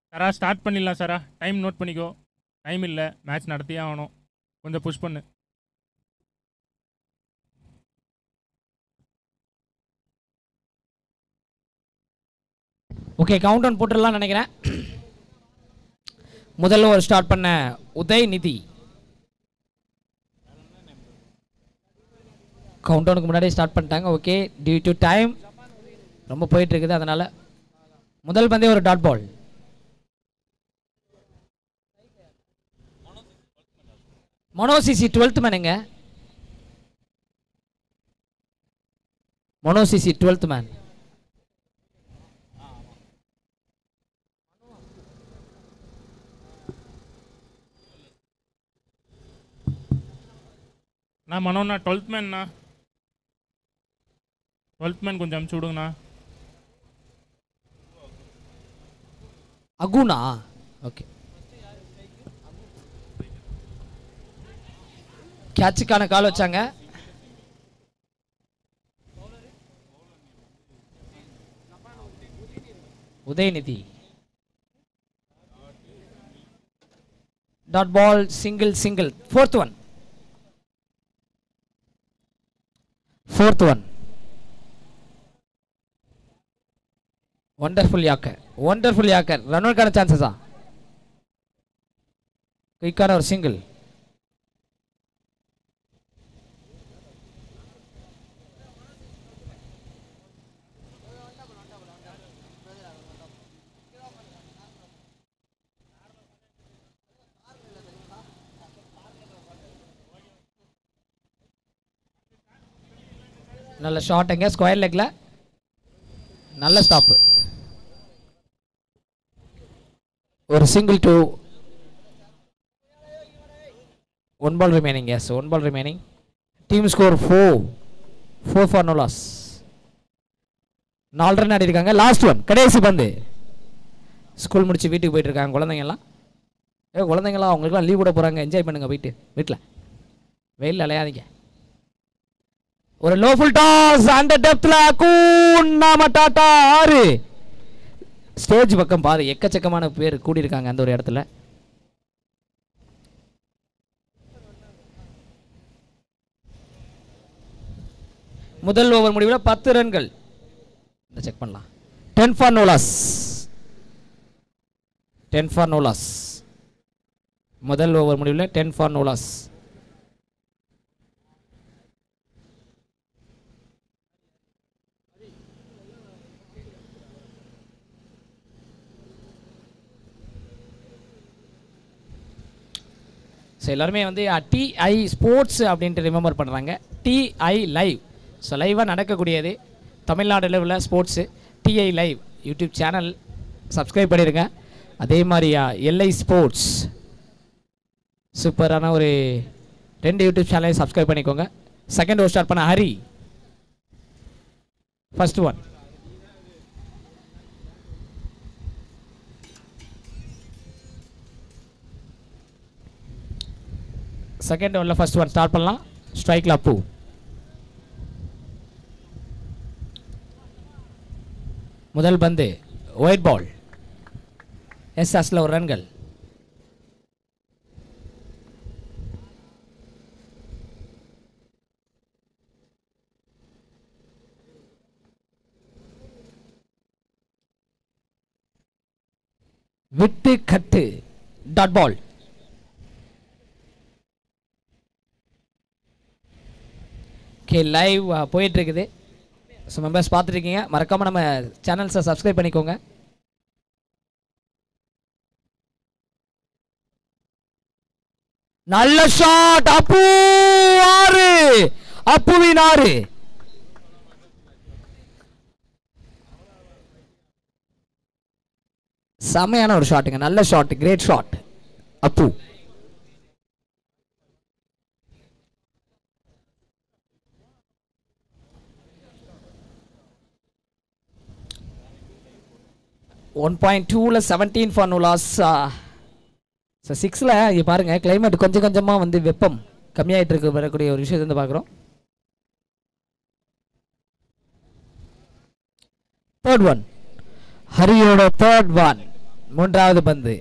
சாரா start பண்ணிடலாம் சாரா time note பண்ணிக்கோ டைம் இல்லை மேட்ச் நடத்தியே ஆகணும் கொஞ்சம் புஷ் பண்ணு ஓகே கவுண்ட் டவுன் போட்டுடலாம்னு நினைக்கிறேன் முதல்ல ஒரு ஸ்டார்ட் பண்ண உதயநிதி கவுண்ட் டவுனுக்கு முன்னாடி ஸ்டார்ட் பண்ணிட்டாங்க ஓகே டியூ டு டைம் ரொம்ப போயிட்டு இருக்குது அதனால முதல் பந்தே ஒரு டாட் பால் மனோசிசி டுவெல்த் மேனுங்க மனோசிசி டுவெல்த் மேன் நான் மனோண்ணா டுவெல்த் மேன்ண்ணா டுவெல்த் மேன் கொஞ்சம் அமுச்சு விடுங்கண்ணா அகுனா ஓகே கேட்சுக்கான கால் வச்சாங்க Udhayanidhi dot ball single single fourth one fourth one wonderful yorker wonderful yorker ரன்னுக்கான சான்சஸா குயிக்கான ஒரு சிங்கிள் நல்ல ஷாட் எங்க ஸ்கொயர் லெக்ல நல்ல ஸ்டாப்பு ஒரு single two one ball remaining yes one ball remaining team score four four for no loss நாலு run ஆடி இருக்காங்க லாஸ்ட் ஒன் கடைசி பந்து ஸ்கூல் முடிச்சு வீட்டுக்கு போயிட்டு இருக்காங்க குழந்தைங்கலாம் ஏ குழந்தைங்களாம் அவங்களுக்குலாம் லீவ் கூட போகிறாங்க என்ஜாய் பண்ணுங்க போயிட்டு வீட்டில் வெயிலில் அலையாதீங்க ஒரு லோ ஃபுல் டாஸ் அந்த டெப்த்ல கூண்ணா மட்டாட்டா ஆறு ஸ்டேஜ் பக்கம் பாரு எக்கச்சக்கமான பேர் கூடியிருக்காங்க அந்த ஒரு இடத்துல முதல் ஓவர் முடிவில் பத்து ரன்கள் இந்த செக் பண்ணலாம் ten for no loss ten for no loss முதல் ஓவர் முடிவில் டென் ஃபார் நோலாஸ் ஸோ எல்லாருமே வந்து டிஐ ஸ்போர்ட்ஸ் அப்படின்ட்டு ரிமெம்பர் பண்ணுறாங்க டிஐ லைவ் ஸோ லைவாக நடக்கக்கூடியது தமிழ்நாடு லெவலில் sports DI live YouTube channel subscribe பண்ணிடுங்க அதே மாதிரியா எல்ஐ ஸ்போர்ட்ஸ் சூப்பரான ஒரு ரெண்டு யூடியூப் சேனலையும் சப்ஸ்கிரைப் பண்ணிக்கோங்க செகண்ட் ஓவர் ஸ்டார்ட் பண்ண ஹரி ஃபர்ஸ்ட் ஒன் செகண்ட் ஓவரில் ஃபர்ஸ்ட் ஒன் ஸ்டார்ட் பண்ணலாம் ஸ்ட்ரைக்கில் அப்பு முதல் பந்து ஒயிட் பால் எஸ் அஸ்ல ஒரு ரன்கள் விட்டு கட்டு டாட் பால் ஓகே லைவ் போயிட்டு இருக்குது ஸோ மெம்பர்ஸ் பார்த்துருக்கீங்க மறக்காமல் நம்ம சேனல்ஸை சப்ஸ்கிரைப் பண்ணிக்கோங்க நல்ல ஷாட் அப்பு ஆறு அப்புவின் ஆறு செமையான ஒரு ஷாட்டுங்க நல்ல ஷாட் கிரேட் ஷாட் அப்பு ஒன் பாயிண்ட் டூவில் செவன்டீன் ஃபார் நூலாஸ் ஸோ சிக்ஸில் இங்கே பாருங்கள் கிளைமேட் கொஞ்சம் கொஞ்சமாக வந்து வெப்பம் கம்மியாயிட்டு இருக்கு வரக்கூடிய ஒரு விஷயத்தை வந்து பார்க்குறோம் தேர்ட் ஒன் ஹரியோட தேர்ட் ஒன் மூன்றாவது பந்து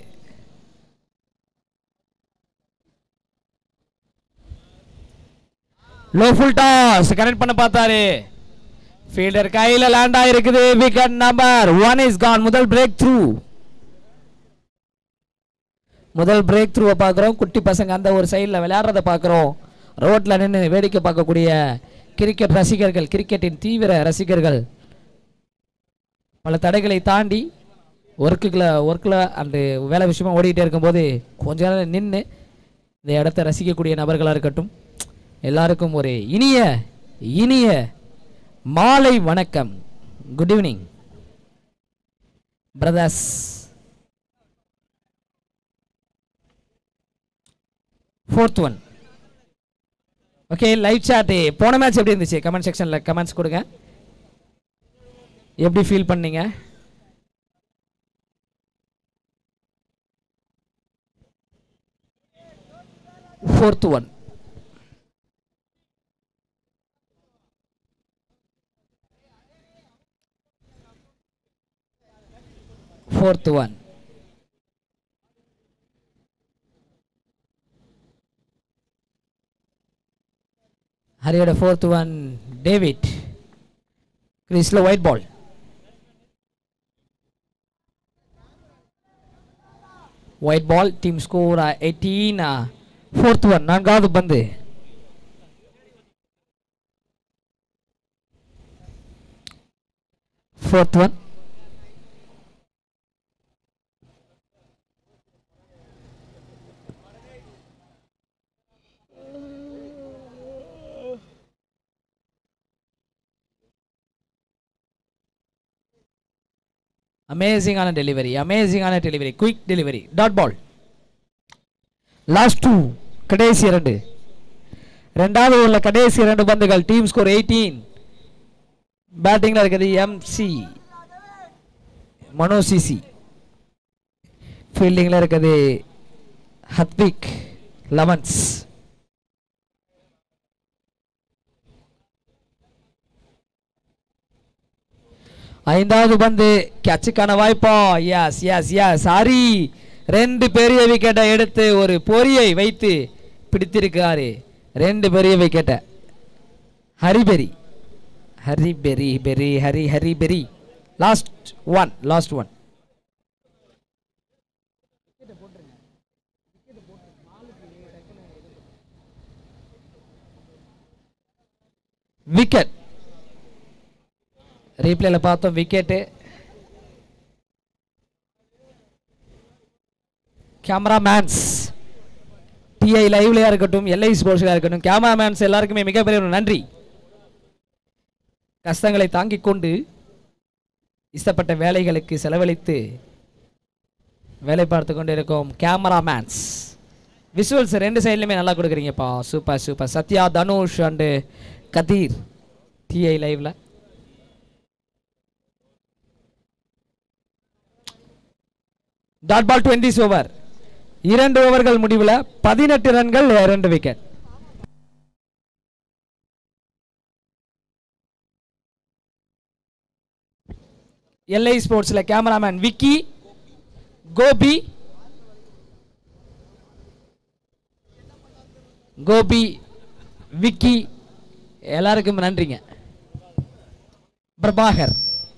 லோ ஃபுல் டாஸ் கனெக்ட் பண்ண பார்த்தாரு ஃபீல்டர் கையில லேண்ட் ஆயிருக்குது wicket number one is gone முதல் பிரேக் த்ரூ முதல் பிரேக் த்ரூவை பார்க்குறோம் குட்டி பசங்க அந்த ஒரு சைடில் விளையாடுறத பார்க்குறோம் ரோட்டில் நின்று வேடிக்கை பார்க்கக்கூடிய கிரிக்கெட் ரசிகர்கள் கிரிக்கெட்டின் தீவிர ரசிகர்கள் பல தடைகளை தாண்டி ஒர்க்குகளை ஒர்க்கில் அந்த வேலை விஷயமா ஓடிக்கிட்டே இருக்கும்போது கொஞ்ச நேரம் நின்று இந்த இடத்த ரசிக்கக்கூடிய நபர்களாக இருக்கட்டும் எல்லாருக்கும் ஒரு இனிய இனிய மாலை வணக்கம் good evening brothers fourth one okay live chat போன மேட்ச் எப்படி இருந்துச்சு கமெண்ட் செக்ஷனில் கமெண்ட்ஸ் கொடுங்க எப்படி ஃபீல் பண்ணீங்க ஃபோர்த் ஒன் ஃபோர்த் ஒன் ஹரியோட ஃபோர்த் ஒன் டேவிட் கிரீஸில் wide ball wide ball team score eighteen fourth one நான்காவது பந்து ஃபோர்த் ஒன் அமேசிங்கான டெலிவரி அமேசிங்கான delivery quick delivery dot ball last two கடைசி இரண்டு ரெண்டாவது உள்ள கடைசி இரண்டு பந்துகள் டீம் ஸ்கோர் எயிட்டீன் பேட்டிங்கில் இருக்குது எம்சி மனோ சிசி ஃபீல்டிங்கில் இருக்குது ஹத்விக் லெவன்ஸ் ஐந்தாவது பந்து கேட்சுக்கான வாய்ப்பா எஸ் எஸ் எஸ் ஹரி ரெண்டு பெரிய விக்கெட்டை எடுத்து ஒரு பொரியை வைத்து பிடித்திருக்காரு ரெண்டு பெரிய விக்கெட்டை ஹரிபெரி Hari Peri Peri Hari Hari Peri last one last one wicket ரீப்ளேல பார்த்தோம் விக்கெட்டு கேமராமேன்ஸ் டிஐ லைவ்லையாக இருக்கட்டும் எல்ஐ ஸ்போர்ட்ஸாக இருக்கட்டும் கேமராமேன்ஸ் எல்லாருக்குமே மிகப்பெரிய ஒரு நன்றி கஷ்டங்களை தாங்கிக் கொண்டு இஷ்டப்பட்ட வேலைகளுக்கு செலவழித்து வேலை பார்த்து கொண்டு இருக்கோம் கேமராமேன்ஸ் விஷுவல்ஸ் ரெண்டு சைட்லையுமே நல்லா கொடுக்குறீங்கப்பா super super Sathya Dhanush and Kathir DI லைவ்ல டாட் பால் டுவெண்ட்டி ஓவர் இரண்டு ஓவர்கள் முடிவில் பதினெட்டு ரன்கள் இரண்டு விக்கெட் எல்ஐ ஸ்போர்ட்ஸில் கேமராமேன் விக்கி கோபி கோபி விக்கி எல்லாருக்கும் நன்றிங்க பிரபாகர்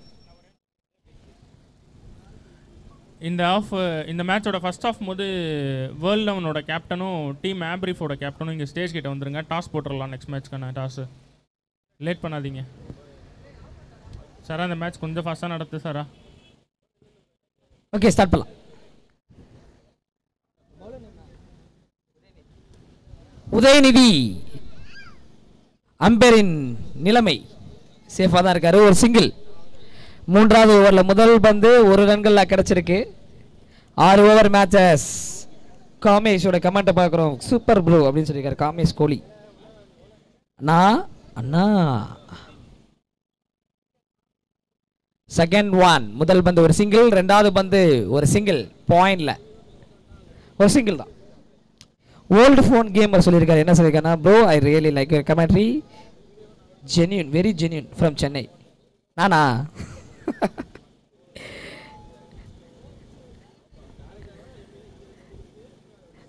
இந்த ஆஃப் இந்த மேட்சோட ஃபர்ஸ்ட் ஆஃப் போது வேர்ல்ட் லெவனோட கேப்டனும் டீம் ஆப்ரிஃபோட கேப்டனும் இங்கே ஸ்டேஜ் கிட்ட வந்துருங்க டாஸ் போட்டுடலாம் நெக்ஸ்ட் மேட்ச்க்கான டாஸ் லேட் பண்ணாதீங்க சாரா இந்த மேட்ச் கொஞ்சம் ஃபாஸ்ட்டாக நடத்து சாரா ஓகே ஸ்டார்ட் பண்ணலாம் உதயநிதி அம்பேரின் நிலைமை சேஃபாக தான் இருக்காரு ஒரு சிங்கிள் மூன்றாவது ஓவரில் முதல் பந்து ஒரு ரன்களில் கிடச்சிருக்கு ஆறு ஓவர் மேட்சஸ் காமேஷோட கமெண்ட்டை பார்க்குறோம் சூப்பர் ப்ரோ அப்படின்னு சொல்லியிருக்காரு காமேஷ் கோலி அண்ணா அண்ணா செகண்ட் ஒன் முதல் பந்து ஒரு சிங்கிள் ரெண்டாவது பந்து ஒரு சிங்கிள் பாயிண்ட்ல ஒரு சிங்கிள் தான் ஓல்டு ஃபோன் கேமர் சொல்லியிருக்காரு என்ன சொல்லியிருக்காருன்னா bro I really like commentary genuine very genuine from Chennai நானா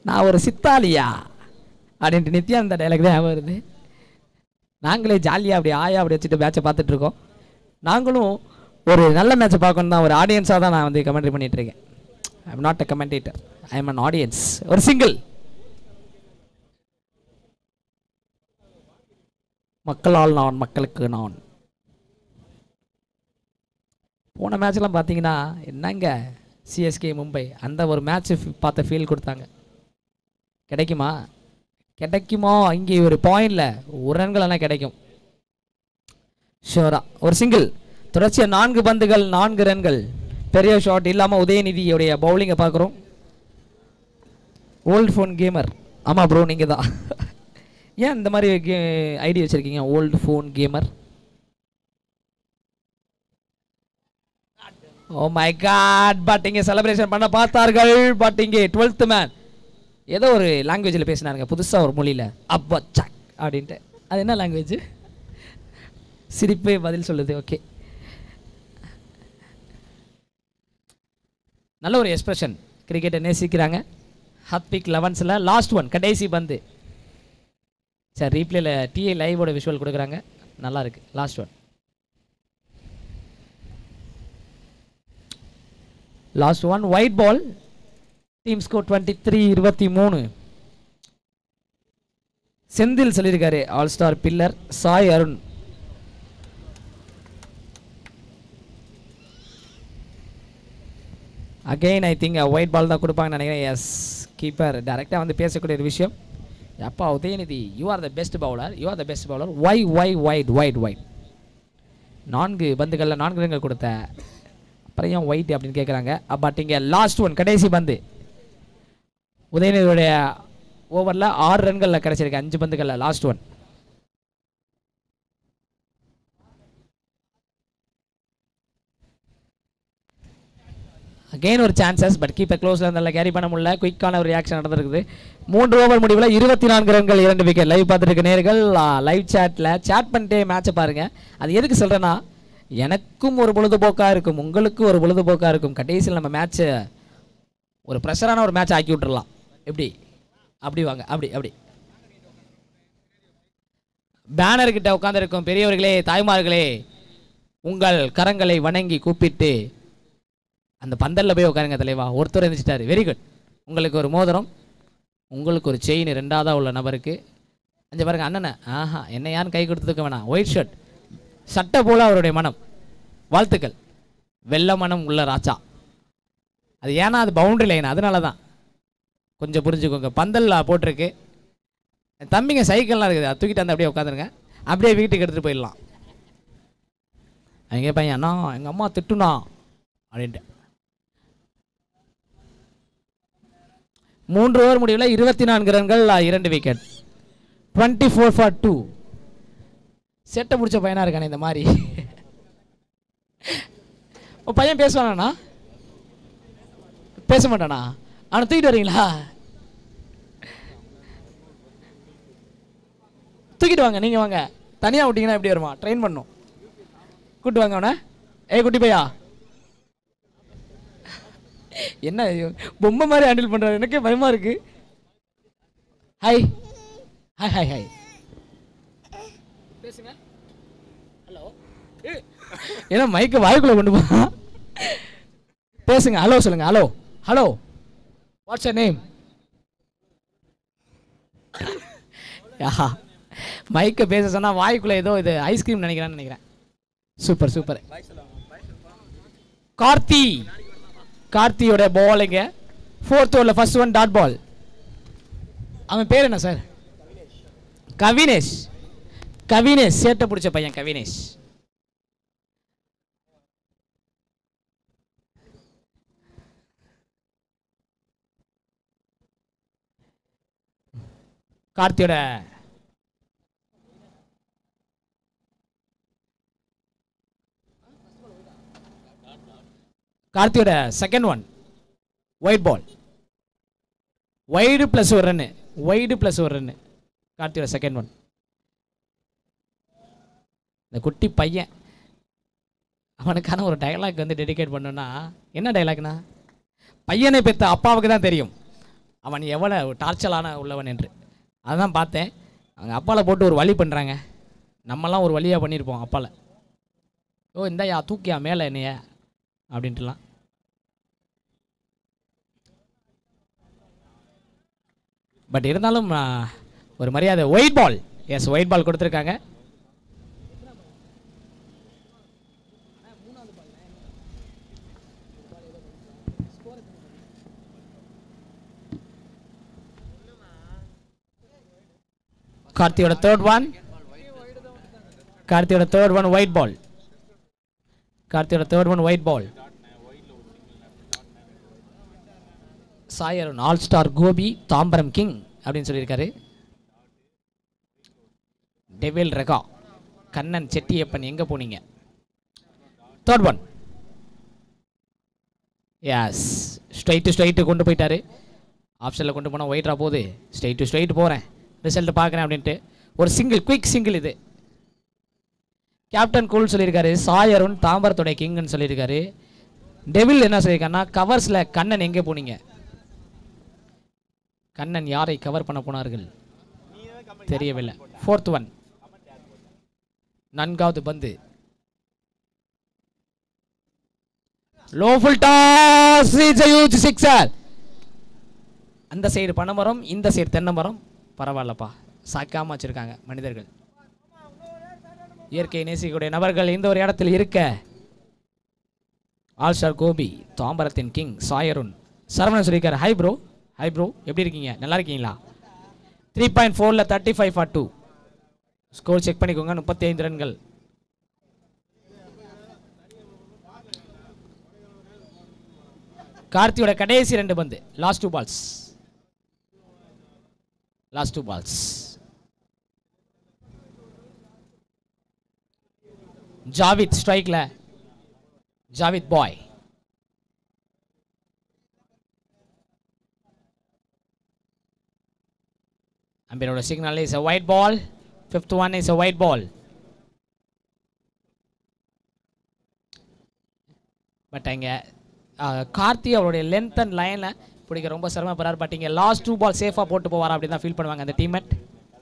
நான் ஒரு சித்தாளியா அப்படின்ட்டு நித்யானந்த டைலாக் தான் ஞாபகம் வருது நாங்களே ஜாலியாக அப்படி ஆயா அப்படி வச்சுட்டு மேட்சை பார்த்துட்டு இருக்கோம் நாங்களும் ஒரு நல்ல மேட்சை பார்க்கணும் தான் ஒரு ஆடியன்ஸாக தான் நான் வந்து கமெண்ட்ரி பண்ணிட்டு இருக்கேன் I am not a commentator I am an audience ஒரு சிங்கிள் மக்களால் நான் மக்களுக்கு நான் போன மேட்ச்லாம் பார்த்தீங்கன்னா என்னங்க சிஎஸ்கே மும்பை அந்த ஒரு மேட்ச் பார்த்த ஃபீல் கொடுத்தாங்க கிடைக்குமா கிடைக்குமா இங்கே ஒரு பாயிண்டில் ஒரு ரன்கள் எல்லாம் கிடைக்கும் ஷோரா ஒரு சிங்கிள் தொடர்ச்சியாக நான்கு பந்துகள் நான்கு ரன்கள் பெரிய ஷாட் இல்லாமல் உதயநிதியுடைய பவுலிங்கை பார்க்குறோம் ஓல்டு ஃபோன் கேமர் ஆமாம் ப்ரோ நீங்கள் தான் ஏன் இந்த மாதிரி கே ஐடி வச்சுருக்கீங்க old phone gamer oh my god but இங்கே செலிப்ரேஷன் பண்ண பார்த்தார்கள் பட் இங்கே டுவெல்த் மேன் ஏதோ ஒரு லாங்குவேஜில் பேசினாருங்க புதுசாக ஒரு மொழியில் அப்பா சக் அப்படின்ட்டு அது என்ன லாங்குவேஜ் சிரிப்பே பதில் சொல்லுது ஓகே நல்ல ஒரு எக்ஸ்பிரஷன் கிரிக்கெட்டை நேசிக்கிறாங்க ஹாத்பிக் லெவன்ஸில் லாஸ்ட் ஒன் கடைசி பந்து சார் ரீப்ளேல டிஏ லைவோட விஷுவல் கொடுக்குறாங்க நல்லா இருக்கு last one last one wide ball team score twenty three இருபத்தி மூணு செந்தில் சொல்லியிருக்காரு all star pillar Sai Arun again I think wide ball தான் கொடுப்பாங்கன்னு நினைக்கிறேன் எஸ் கீப்பர் டைரெக்டாக வந்து பேசக்கூடிய ஒரு விஷயம் அப்பா Udhayanidhi you are the best bowler you are the best bowler ஒய் ஒய் ஒயிட் ஒயிட் ஒயிட் நான்கு பந்துகளில் நான்கு ரன்கள் கொடுத்த அப்புறம் ஏன் ஒயிட் அப்படின்னு கேட்குறாங்க பட் இங்கே லாஸ்ட் ஒன் கடைசி பந்து உதயநிதியுடைய ஓவரில் ஆறு ரன்களில் கிடச்சிருக்கு அஞ்சு பந்துகளில் லாஸ்ட் ஒன் அகெயின் ஒரு சான்சஸ் பட் கீப்பர் க்ளோஸில் இருந்தால கேரி பண்ண முடியல குயிக்கான ஒரு ரியாக்ஷன் நடந்திருக்குது மூன்று ஓவர் முடிவில் இருபத்தி நான்கு ரன்கள் இரண்டு விக்கெட் லைவ் பார்த்துருக்க நேர்கள் லைவ் சேட்டில் சேட் பண்ணிட்டே மேட்சை பாருங்கள் அது எதுக்கு சொல்கிறேன்னா எனக்கும் ஒரு பொழுதுபோக்காக இருக்கும் உங்களுக்கும் ஒரு பொழுதுபோக்காக இருக்கும் கடைசியில் நம்ம மேட்ச்சை ஒரு ப்ரெஷரான ஒரு மேட்ச் ஆக்கி விட்டுறலாம் எப்படி அப்படி வாங்க அப்படி அப்படி பேனர் கிட்ட உட்காந்துருக்கும் பெரியவர்களே தாய்மார்களே உங்கள் கரங்களை வணங்கி கூப்பிட்டு அந்த பந்தல்ல போய் உட்காருங்க தலைவா ஒருத்தர் இருந்துச்சிட்டாரு வெரி குட் உங்களுக்கு ஒரு மோதிரம் உங்களுக்கு ஒரு செயின் ரெண்டாவதாக உள்ள நபருக்கு அஞ்சு பாருங்க அண்ணனை ஆஹா என்ன யாரும் கை கொடுத்துருக்க வேணாம் ஒயிட் ஷர்ட் சட்டை போல அவருடைய மனம் வாழ்த்துக்கள் வெள்ளை மனம் உள்ள ராஜா அது ஏன்னா அது பவுண்டரி லைன் அதனால தான் கொஞ்சம் புரிஞ்சுக்கோங்க பந்தல்ல போட்டிருக்கு என் தம்பிங்க சைக்கிள்லாம் இருக்குது அதை தூக்கிட்டு வந்து அப்படியே உட்காந்துருங்க அப்படியே வீட்டுக்கு எடுத்துகிட்டு போயிடலாம் அவங்க பையன் அண்ணா எங்கள் அம்மா திட்டுனா அப்படின்ட்டு மூன்று ஓவர் முடிவில் இருபத்தி நான்கு ரன்கள் ஆ, இரண்டு wicket twenty four for two செட்டை பிடிச்ச பையனாக இருக்கானே இந்த மாதிரி உன் பையன் பேசுவானா பேச மாட்டானா அவனை தூக்கிட்டு வரீங்களா தூக்கிட்டு வாங்க நீங்கள் வாங்க தனியாக விட்டீங்கன்னா எப்படி வருமா ட்ரெயின் பண்ணும் கூட்டு வாங்க அவனை ஏய் குட்டி பையா என்ன இது? பொம்மை மாதிரி ஹேண்டில் பண்ணுறாரு எனக்கே பயமா இருக்கு ஹாய் ஹாய் ஹாய் ஹாய் பேசுங்க ஹலோ ஏன்னா மைக்கை வாய்க்குள்ள கொண்டு போ பேசுங்க ஹலோ சொல்லுங்க hello hello what's your name யா மைக்கை பேச சொன்னா வாய்க்குள்ள ஏதோ இது ஐஸ்கிரீம் நினைக்கிறான்னு நினைக்கிறேன் சூப்பர் சூப்பர் கார்த்தி கார்த்தியோட பாலுங்க ஃபோர்த் ஓவரில் ஃபர்ஸ்ட் ஒன் டாட் பால் அவன் பேர் என்ன சார் கவினேஷ் கவினேஷ் சேட்டை பிடிச்ச பையன் கவினேஷ் கார்த்தியோட கார்த்தியோட second one wide ball wide plus ஒரு ரன்னு வைடு ப்ளஸ் ஒரு ரன்னு கார்த்தியோட செகண்ட் ஒன் இந்த குட்டி பையன் அவனுக்கான ஒரு டைலாக் வந்து டெடிகேட் பண்ணோன்னா என்ன டைலாக்னா பையனை பெற்ற அப்பாவுக்கு தான் தெரியும் அவன் எவ்வளோ டார்ச்சலான உள்ளவன் என்று அதான் பார்த்தேன் அவங்க அப்பால போட்டு ஒரு வழி பண்ணுறாங்க நம்மலாம் ஒரு வழியாக பண்ணியிருப்போம் அப்பால ஓ இந்தாயா தூக்கியா மேலே என்னைய அப்படின்ட்டுலாம் பட் இருந்தாலும் ஆ, ஒரு மரியாதை wide ball yes wide ball கொடுத்துருக்காங்க கார்த்தியோட தேர்ட் ஒன் கார்த்தியோட தேர்ட் ஒன் ஒயிட் பால் கார்த்தியோட third one wide ball Sairun all star Gopi Tambaram king அப்படின்னு சொல்லியிருக்காரு டெவில் ரெகா கண்ணன் செட்டியப்பன் எங்கே போனீங்க third one yes straight straight கொண்டு போயிட்டாரு ஆப்ஷனில் கொண்டு போனால் ஒயிட்ரா போகுது ஸ்ட்ரைட் டு ஸ்ட்ரைட் போகிறேன் ரிசல்ட் பார்க்குறேன் அப்படின்ட்டு ஒரு சிங்கிள் குயிக் சிங்கிள் இது கேப்டன் கூல் சொல்லியிருக்காரு சாயருண் தாம்பரத்துடைய கிங்னு சொல்லியிருக்காரு டெவில் என்ன சொல்லியிருக்காருன்னா கவர்ஸில் கண்ணன் எங்கே போனீங்க கண்ணன் யாரை கவர் பண்ண போனார்கள் தெரியவில்லை ஃபோர்த் ஒன் நான்காவது பந்து low full toss huge sixer அந்த சைடு பனைமரம் இந்த சைடு தென்னை மரம் பரவாயில்லப்பா சாக்காம வச்சிருக்காங்க மனிதர்கள் இயற்கை நேசிக்கக்கூடிய நபர்கள் இந்த ஒரு இடத்தில் இருக்க ஆல்ஸ்டார் கோபி தாம்பரத்தின் கிங் சாயருன் சரவணன் சொல்லியிருக்காரு ஹை ப்ரோ ஹை ப்ரோ எப்படி இருக்கீங்க நல்லா இருக்கீங்களா த்ரீ பாயிண்ட் ஃபோரில் thirty five for two score check பண்ணிக்கோங்க முப்பத்தி ஐந்து ரன்கள் கார்த்தியோட கடைசி ரெண்டு பந்து last two balls last two balls Javid ஸ்ட்ரைக்ல ஜாவித் பாய் அம்பீரோட signal is a white ball fifth one is a white ball but இங்கே கார்த்தி அவருடைய லென்த் அண்ட் லைனில் பிடிக்க ரொம்ப சிரமப்படுறார் பட் இங்கே லாஸ்ட் டூ பால் சேஃபாக போட்டு போவார் அப்படின்னு தான் ஃபீல் பண்ணுவாங்க அந்த டீம்மேட்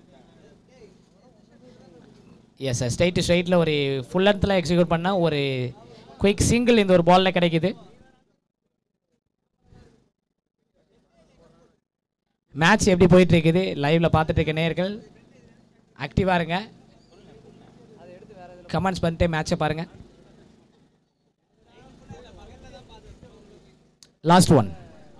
எஸ் சார் ஸ்ட்ரைட்டு ஸ்ட்ரைட்டில் ஒரு ஃபுல் லென்த்தில் எக்ஸிக்யூட் பண்ண ஒரு குயிக் சிங்கிள் இந்த ஒரு பாலில் கிடைக்குது மேட்ச் எப்படி போயிட்டு இருக்குது லைவ்ல பார்த்துட்டு இருக்க நேயர்கள் ஆக்டிவாக இருங்க கமெண்ட்ஸ் பண்ணிட்டே மேட்சை பாருங்க லாஸ்ட் ஒன்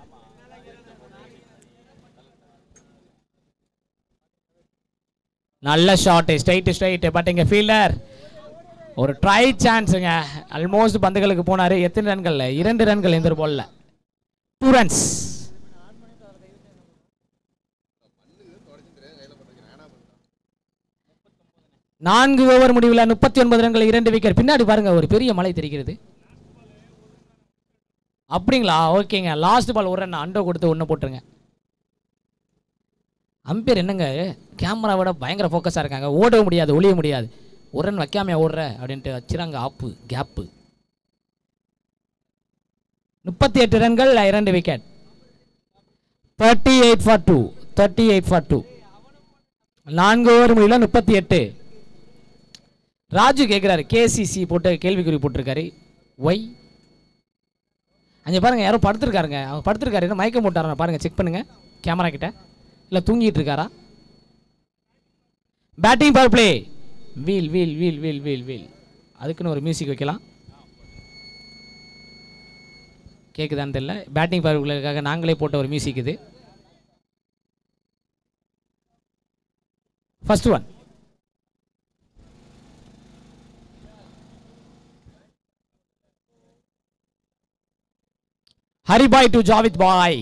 நல்ல ஷாட் ஸ்ட்ரைட் ஸ்ட்ரைட் பட் இங்க ஃபீல்டர் ஒரு ட்ரை சான்ஸுங்க ஆல்மோஸ்ட் பந்துகளுக்கு போனாரு எத்தனை ரன்கள் இரண்டு ரன்கள் இந்த ஒரு பால்ல டூ ரன்ஸ் நான்கு ஓவர் முடிவில் முப்பத்தி ஒன்பது ரன்கள் இரண்டு விக்கெட் பின்னாடி பாருங்க ஒரு பெரிய மலை தெரிகிறது அப்படிங்களா ஓகேங்க லாஸ்ட் பால் ஒரு ரன் அண்டோ கொடுத்து ஒன்று போட்டுருங்க அம்பேர் என்னங்க கேமராவோட பயங்கர ஃபோக்கஸாக இருக்காங்க ஓடவும் முடியாது ஒளிய முடியாது ஒரு ரன் வைக்காமையா ஓடுற அப்படின்ட்டு வச்சுறாங்க ஆப்பு கேப்பு முப்பத்தி எட்டு ரன்கள் இரண்டு wicket thirty eight for two thirty eight for two நான்கு ஓவர் முடியல முப்பத்தி எட்டு ராஜு கேட்குறாரு கேசிசி போட்டு கேள்விக்குறி போட்டிருக்காரு ஒய் அங்கே பாருங்க யாரோ படுத்திருக்காருங்க அவங்க படுத்திருக்காரு என்ன மயக்கம் போட்டாரா பாருங்க செக் பண்ணுங்க கேமரா கிட்ட இல்லை தூங்கிட்டு இருக்காரா batting power play wheel wheel wheel wheel wheel wheel அதுக்குன்னு ஒரு மியூசிக் வைக்கலாம் கேட்குதான்னு தெரியல பேட்டிங் பவர் பிளேக்காக நாங்களே போட்ட ஒரு மியூசிக் இது ஃபர்ஸ்ட் ஒன் ஹரிபாய் டு ஜாவித் பாய்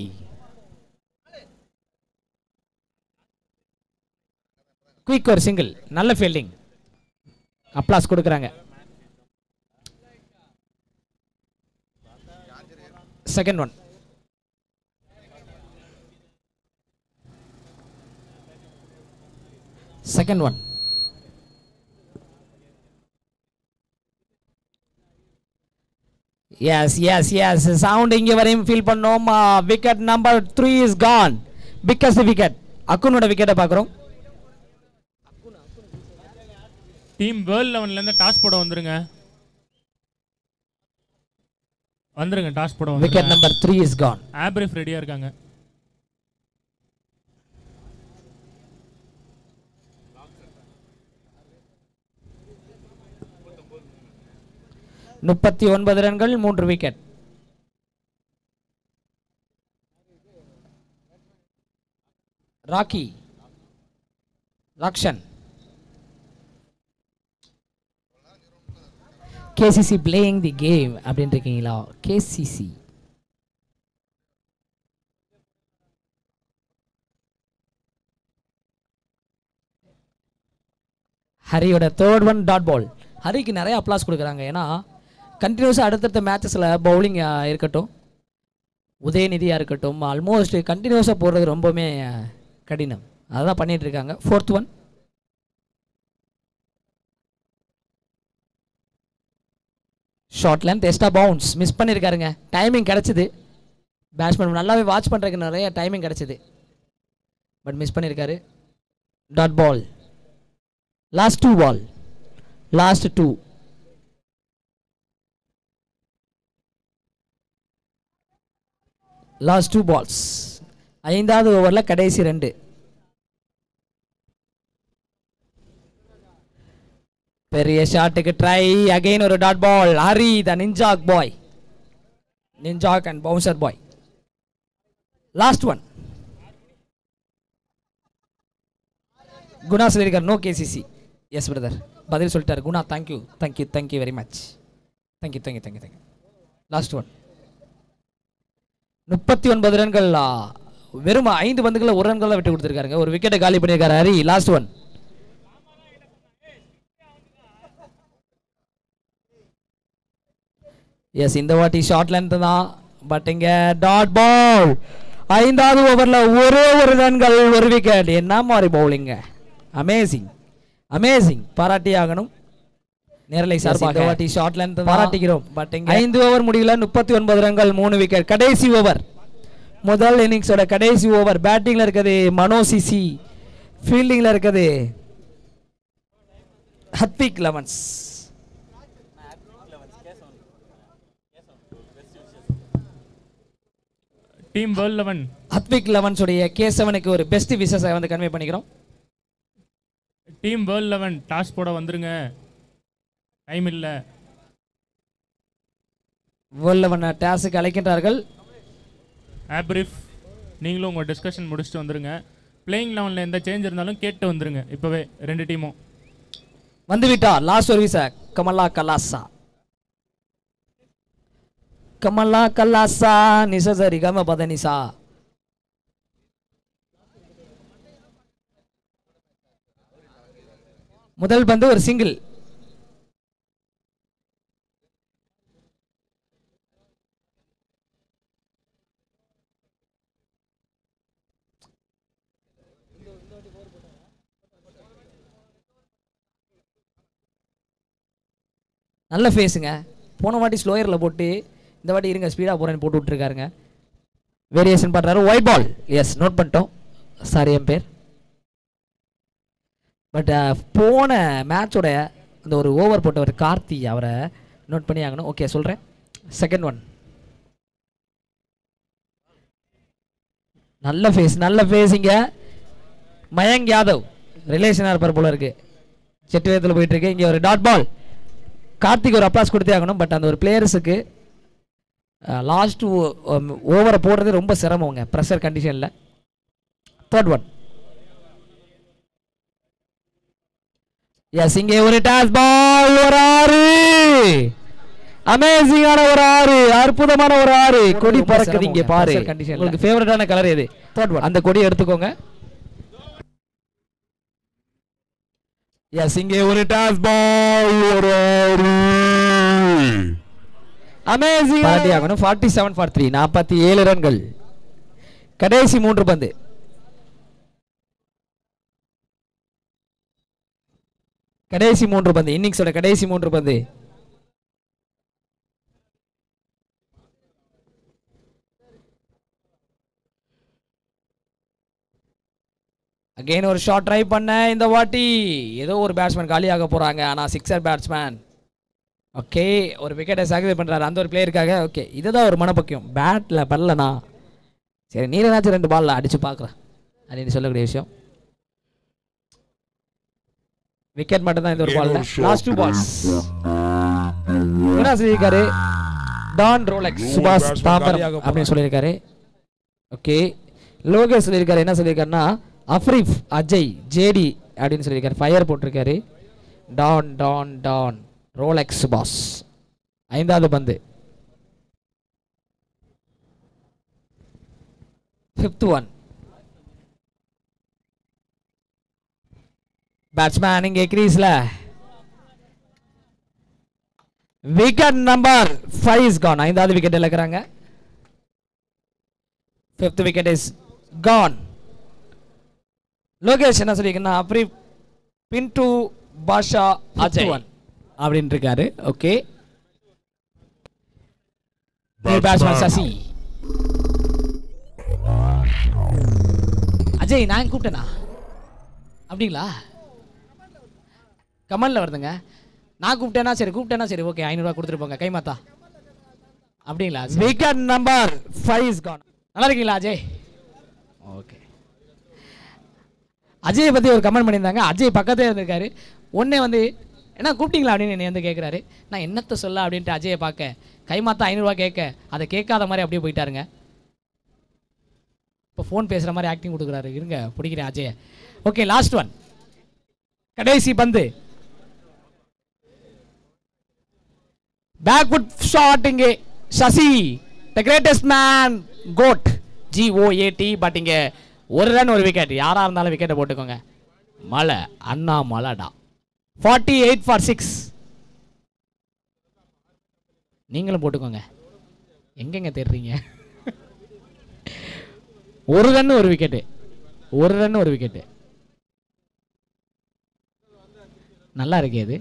குயிக் ஒரு சிங்கிள் நல்ல ஃபீல்டிங் அப்ளாஸ் கொடுக்குறாங்க second one second one yes yes yes sound இங்கே வரையும் ஃபீல் பண்ணோம் wicket number three is gone biggest wicket அக்குனோட விக்கெட்டை பார்க்குறோம் டீம் வேர்ல்ட் லெவன்லேருந்து டாஸ் போட வந்துருங்க வந்துருங்க டாஸ் போட விக்கெட் வந்துருங்க நம்பர் த்ரீ இஸ் கான் ஆப்ரிஃப் ரெடியாக இருக்காங்க முப்பத்தி ஒன்பது ரன்கள் மூன்று விக்கெட் ராக்கி ராக்ஷன் கேசிசி பிளேயிங் தி கேம் அப்படின்னு இருக்கீங்களா கேசிசி ஹரியோட தேர்ட் ஒன் டாட் பால் ஹரிக்கு நிறைய அப்ளாஸ் கொடுக்குறாங்க ஏன்னா கண்டினியூஸாக அடுத்தடுத்த மேட்சஸில் பவுலிங் இருக்கட்டும் உதயநிதியாக இருக்கட்டும் ஆல்மோஸ்ட் கண்டினியூஸாக போடுறது ரொம்பவுமே அஹ், கடினம் அதான் பண்ணிட்டு இருக்காங்க fourth one short length extra bounce miss பண்ணியிருக்காருங்க டைமிங் கிடச்சிது பேட்ஸ்மேன் நல்லாவே வாட்ச் பண்ணுறதுக்கு நிறைய டைமிங் கிடச்சிது பட் மிஸ் பண்ணியிருக்காரு dot ball last two ball last two last two balls ஐந்தாவது ஓவரில் கடைசி ரெண்டு பெரிய ஷாட்டுக்கு ட்ரை அகைன் ஒரு டாட் பால் ஹரி த நிஞ்சாக் பாய் நிஞ்சாக் and bouncer boy last one Guna சொல்லியிருக்கார் நோ கேசிசி எஸ் பிரதர் பதில் சொல்லிட்டார் Guna thank you thank you thank you very much thank you thank you thank you thank you last one முப்பத்தி ஒன்பது ரன்கள் ஆ, வெறும் ஐந்து பந்துகளை ஒரு ரன்கள் விட்டு கொடுத்துருக்காருங்க ஒரு விக்கெட்டை காலி பண்ணியிருக்காரு ஹரி லாஸ்ட் ஒன் எஸ் இந்த வாட்டி ஷார்ட் லென்த் தான் பட் இங்க டாட் பால் ஐந்தாவது ஓவர்ல ஒரே ஒரு ரன்கள் ஒரு விக்கெட் என்ன மாதிரி பவுலிங்க அமேசிங் அமேசிங் பாராட்டி ஆகணும் நேரலை சார் இந்த வாட்டி ஷார்ட் லென்த் பாராட்டிக்கிறோம் பட் இங்க ஐந்து ஓவர் முடியல முப்பத்தி ஒன்பது ரன்கள் மூணு விக்கெட் கடைசி ஓவர் முதல் இன்னிங்ஸோட கடைசி ஓவர் பேட்டிங்ல இருக்குது மனோ சிசி ஃபீல்டிங்ல இருக்குது Hathvik elevens team world eleven Hathvik elevens உடைய கேசவனுக்கு ஒரு பெஸ்ட் விசஸை வந்து கன்வே பண்ணிக்கிறோம் டீம் வேர்ல்ட் லெவன் டாஸ் போட வந்துருங்க டைம் இல்லை வேர்ல்ட் லெவன் டாஸுக்கு அழைக்கின்றார்கள் ஆப்ரிஃப் நீங்களும் உங்கள் டிஸ்கஷன் முடிச்சுட்டு வந்துருங்க பிளேயிங் லெவனில் எந்த சேஞ்ச் இருந்தாலும் கேட்டு வந்துருங்க இப்போவே ரெண்டு டீமும் வந்து விட்டார் லாஸ்ட் சர்வீஸ் கமலா கலாசா கமலா கலாசா நிசசரி கம பதனிசா முதல் பந்து ஒரு சிங்கிள் நல்ல ஃபேஸுங்க போன வாட்டி ஸ்லோயரில் போட்டு இந்த வாட்டி இருங்க ஸ்பீடாக போகிறேன்னு போட்டு விட்ருக்காருங்க வேரியேஷன் பண்ணுறாரு ஒயிட் பால் எஸ் நோட் பண்ணிட்டோம் சாரி என் பேர் பட் போன மேட்சோட அந்த ஒரு ஓவர் போட்டவர் கார்த்தி அவரை நோட் பண்ணி ஆகணும் ஓகே சொல்கிறேன் செகண்ட் ஒன் நல்ல ஃபேஸ் நல்ல ஃபேஸிங்க மயங்க் யாதவ் ரிலேஷனாக இருப்பார் போல இருக்கு செட்டு வேகத்தில் போயிட்டு இருக்கு இங்கே ஒரு டாட் பால் கார்த்திக் ஒரு அப்ளாஸ் கொடுத்தே ஆகணும் பட் அந்த ஒரு பிளேயர்ஸுக்கு லாஸ்ட் ஓவரை போடுறது ரொம்ப சிரமங்க ப்ரெஷர் கண்டிஷனில் தேர்ட் ஒன் எஸ் இங்கே ஒரு டாஸ் பால் ஒரு ஆறு அமேசிங்கான ஒரு ஆறு அற்புதமான ஒரு ஆறு கொடி பறக்குது இங்க பாரு உங்களுக்கு ஃபேவரட்டான கலர் எது தேர்ட் ஒன் அந்த கொடி எடுத்துக்கோங்க எஸ் இங்கே ஒரு டாஸ் பால் ஒரு ஆறு அமேசிங் பாராட்டி ஆகணும் ஃபார்ட்டி செவன் ஃபார் த்ரீ நாற்பத்தி ஏழு ரன்கள் கடைசி மூன்று பந்து கடைசி மூன்று பந்து இன்னிங்ஸோட கடைசி மூன்று பந்து அகைன் ஒரு ஷாட் ட்ரை பண்ண இந்த வாட்டி ஏதோ ஒரு பேட்ஸ்மேன் காலியாக போகிறாங்க ஆனால் சிக்ஸர் பேட்ஸ்மேன் ஓகே ஒரு விக்கெட்டை சாக்ரிஃபை பண்ணுறாரு அந்த ஒரு பிளேயருக்காக ஓகே இதுதான் ஒரு மனப்பக்கியம் பேட்டில் பரலனா சரி நீரனாச்சும் ரெண்டு பால்ல அடிச்சு பார்க்குறேன் அப்படின்னு சொல்லக்கூடிய விஷயம் விக்கெட் மட்டும் தான் இந்த ஒரு பால்ல லாஸ்ட் டூ பால்ஸ் என்ன சொல்லியிருக்காரு Don Rolex Subash batsman Tambaram காலியாக அப்படின்னு சொல்லியிருக்காரு ஓகே லோகேஷ் சொல்லியிருக்காரு என்ன சொல்லியிருக்காருன்னா அஃப்ரீஃப் அஜய் ஜேடி அப்படின்னு சொல்லியிருக்காரு ஃபயர் போட்டிருக்காரு டான் டான் டான் ரோலெக்ஸ் சுபாஷ் ஐந்தாவது பந்து ஃபிஃப்த் ஒன் பேட்ஸ்மேன் இங்கே கிரீஸில் wicket number five is gone ஐந்தாவது விக்கெட் இழக்கிறாங்க fifth wicket is gone Lokesh என்ன சொல்லியிருக்கேன்னா அப்படி பின்டு பாஷா அஜய் அப்படின்னு இருக்காரு ஓகே பேட்ஸ்மேன் சசி அஜய் நான் கூப்பிட்டேனா அப்படிங்களா கமலில் வருதுங்க நான் கூப்பிட்டேனா சரி கூப்பிட்டேனா சரி ஓகே ஐநூறுரூவா கொடுத்துட்டு போங்க கைமாத்தா அப்படிங்களா wicket number five is gone நல்லா இருக்கீங்களா அஜய் ஓகே அஜயை பற்றி ஒரு கமெண்ட் பண்ணியிருந்தாங்க அஜய் பக்கத்தே இருந்திருக்காரு ஒன்றே வந்து என்ன கூப்பிட்டீங்களா அப்படின்னு என்னை வந்து கேட்குறாரு நான் என்னத்தை சொல்ல அப்படின்ட்டு அஜயை பார்க்க கைமாத்தா ஐநூறுரூவா கேட்க அதை கேட்காத மாதிரி அப்படியே போயிட்டாருங்க இப்போ ஃபோன் பேசுகிற மாதிரி ஆக்டிங் கொடுக்குறாரு இருங்க பிடிக்கிறேன் அஜயை ஓகே லாஸ்ட் ஒன் கடைசி பந்து பேக்வுட் ஷாட் இங்கே Sasi the greatest man GOAT GOAT but இங்கே ஒரு ரன் ஒரு விக்கெட் யாராக இருந்தாலும் விக்கெட்டை போட்டுக்கோங்க மழை அண்ணா மலைடா ஃபார்ட்டி எயிட் ஃபார் சிக்ஸ் நீங்களும் போட்டுக்கோங்க எங்கெங்க தேடுறீங்க ஒரு ரன் ஒரு விக்கெட்டு ஒரு ரன் ஒரு விக்கெட்டு நல்லா இருக்கே இது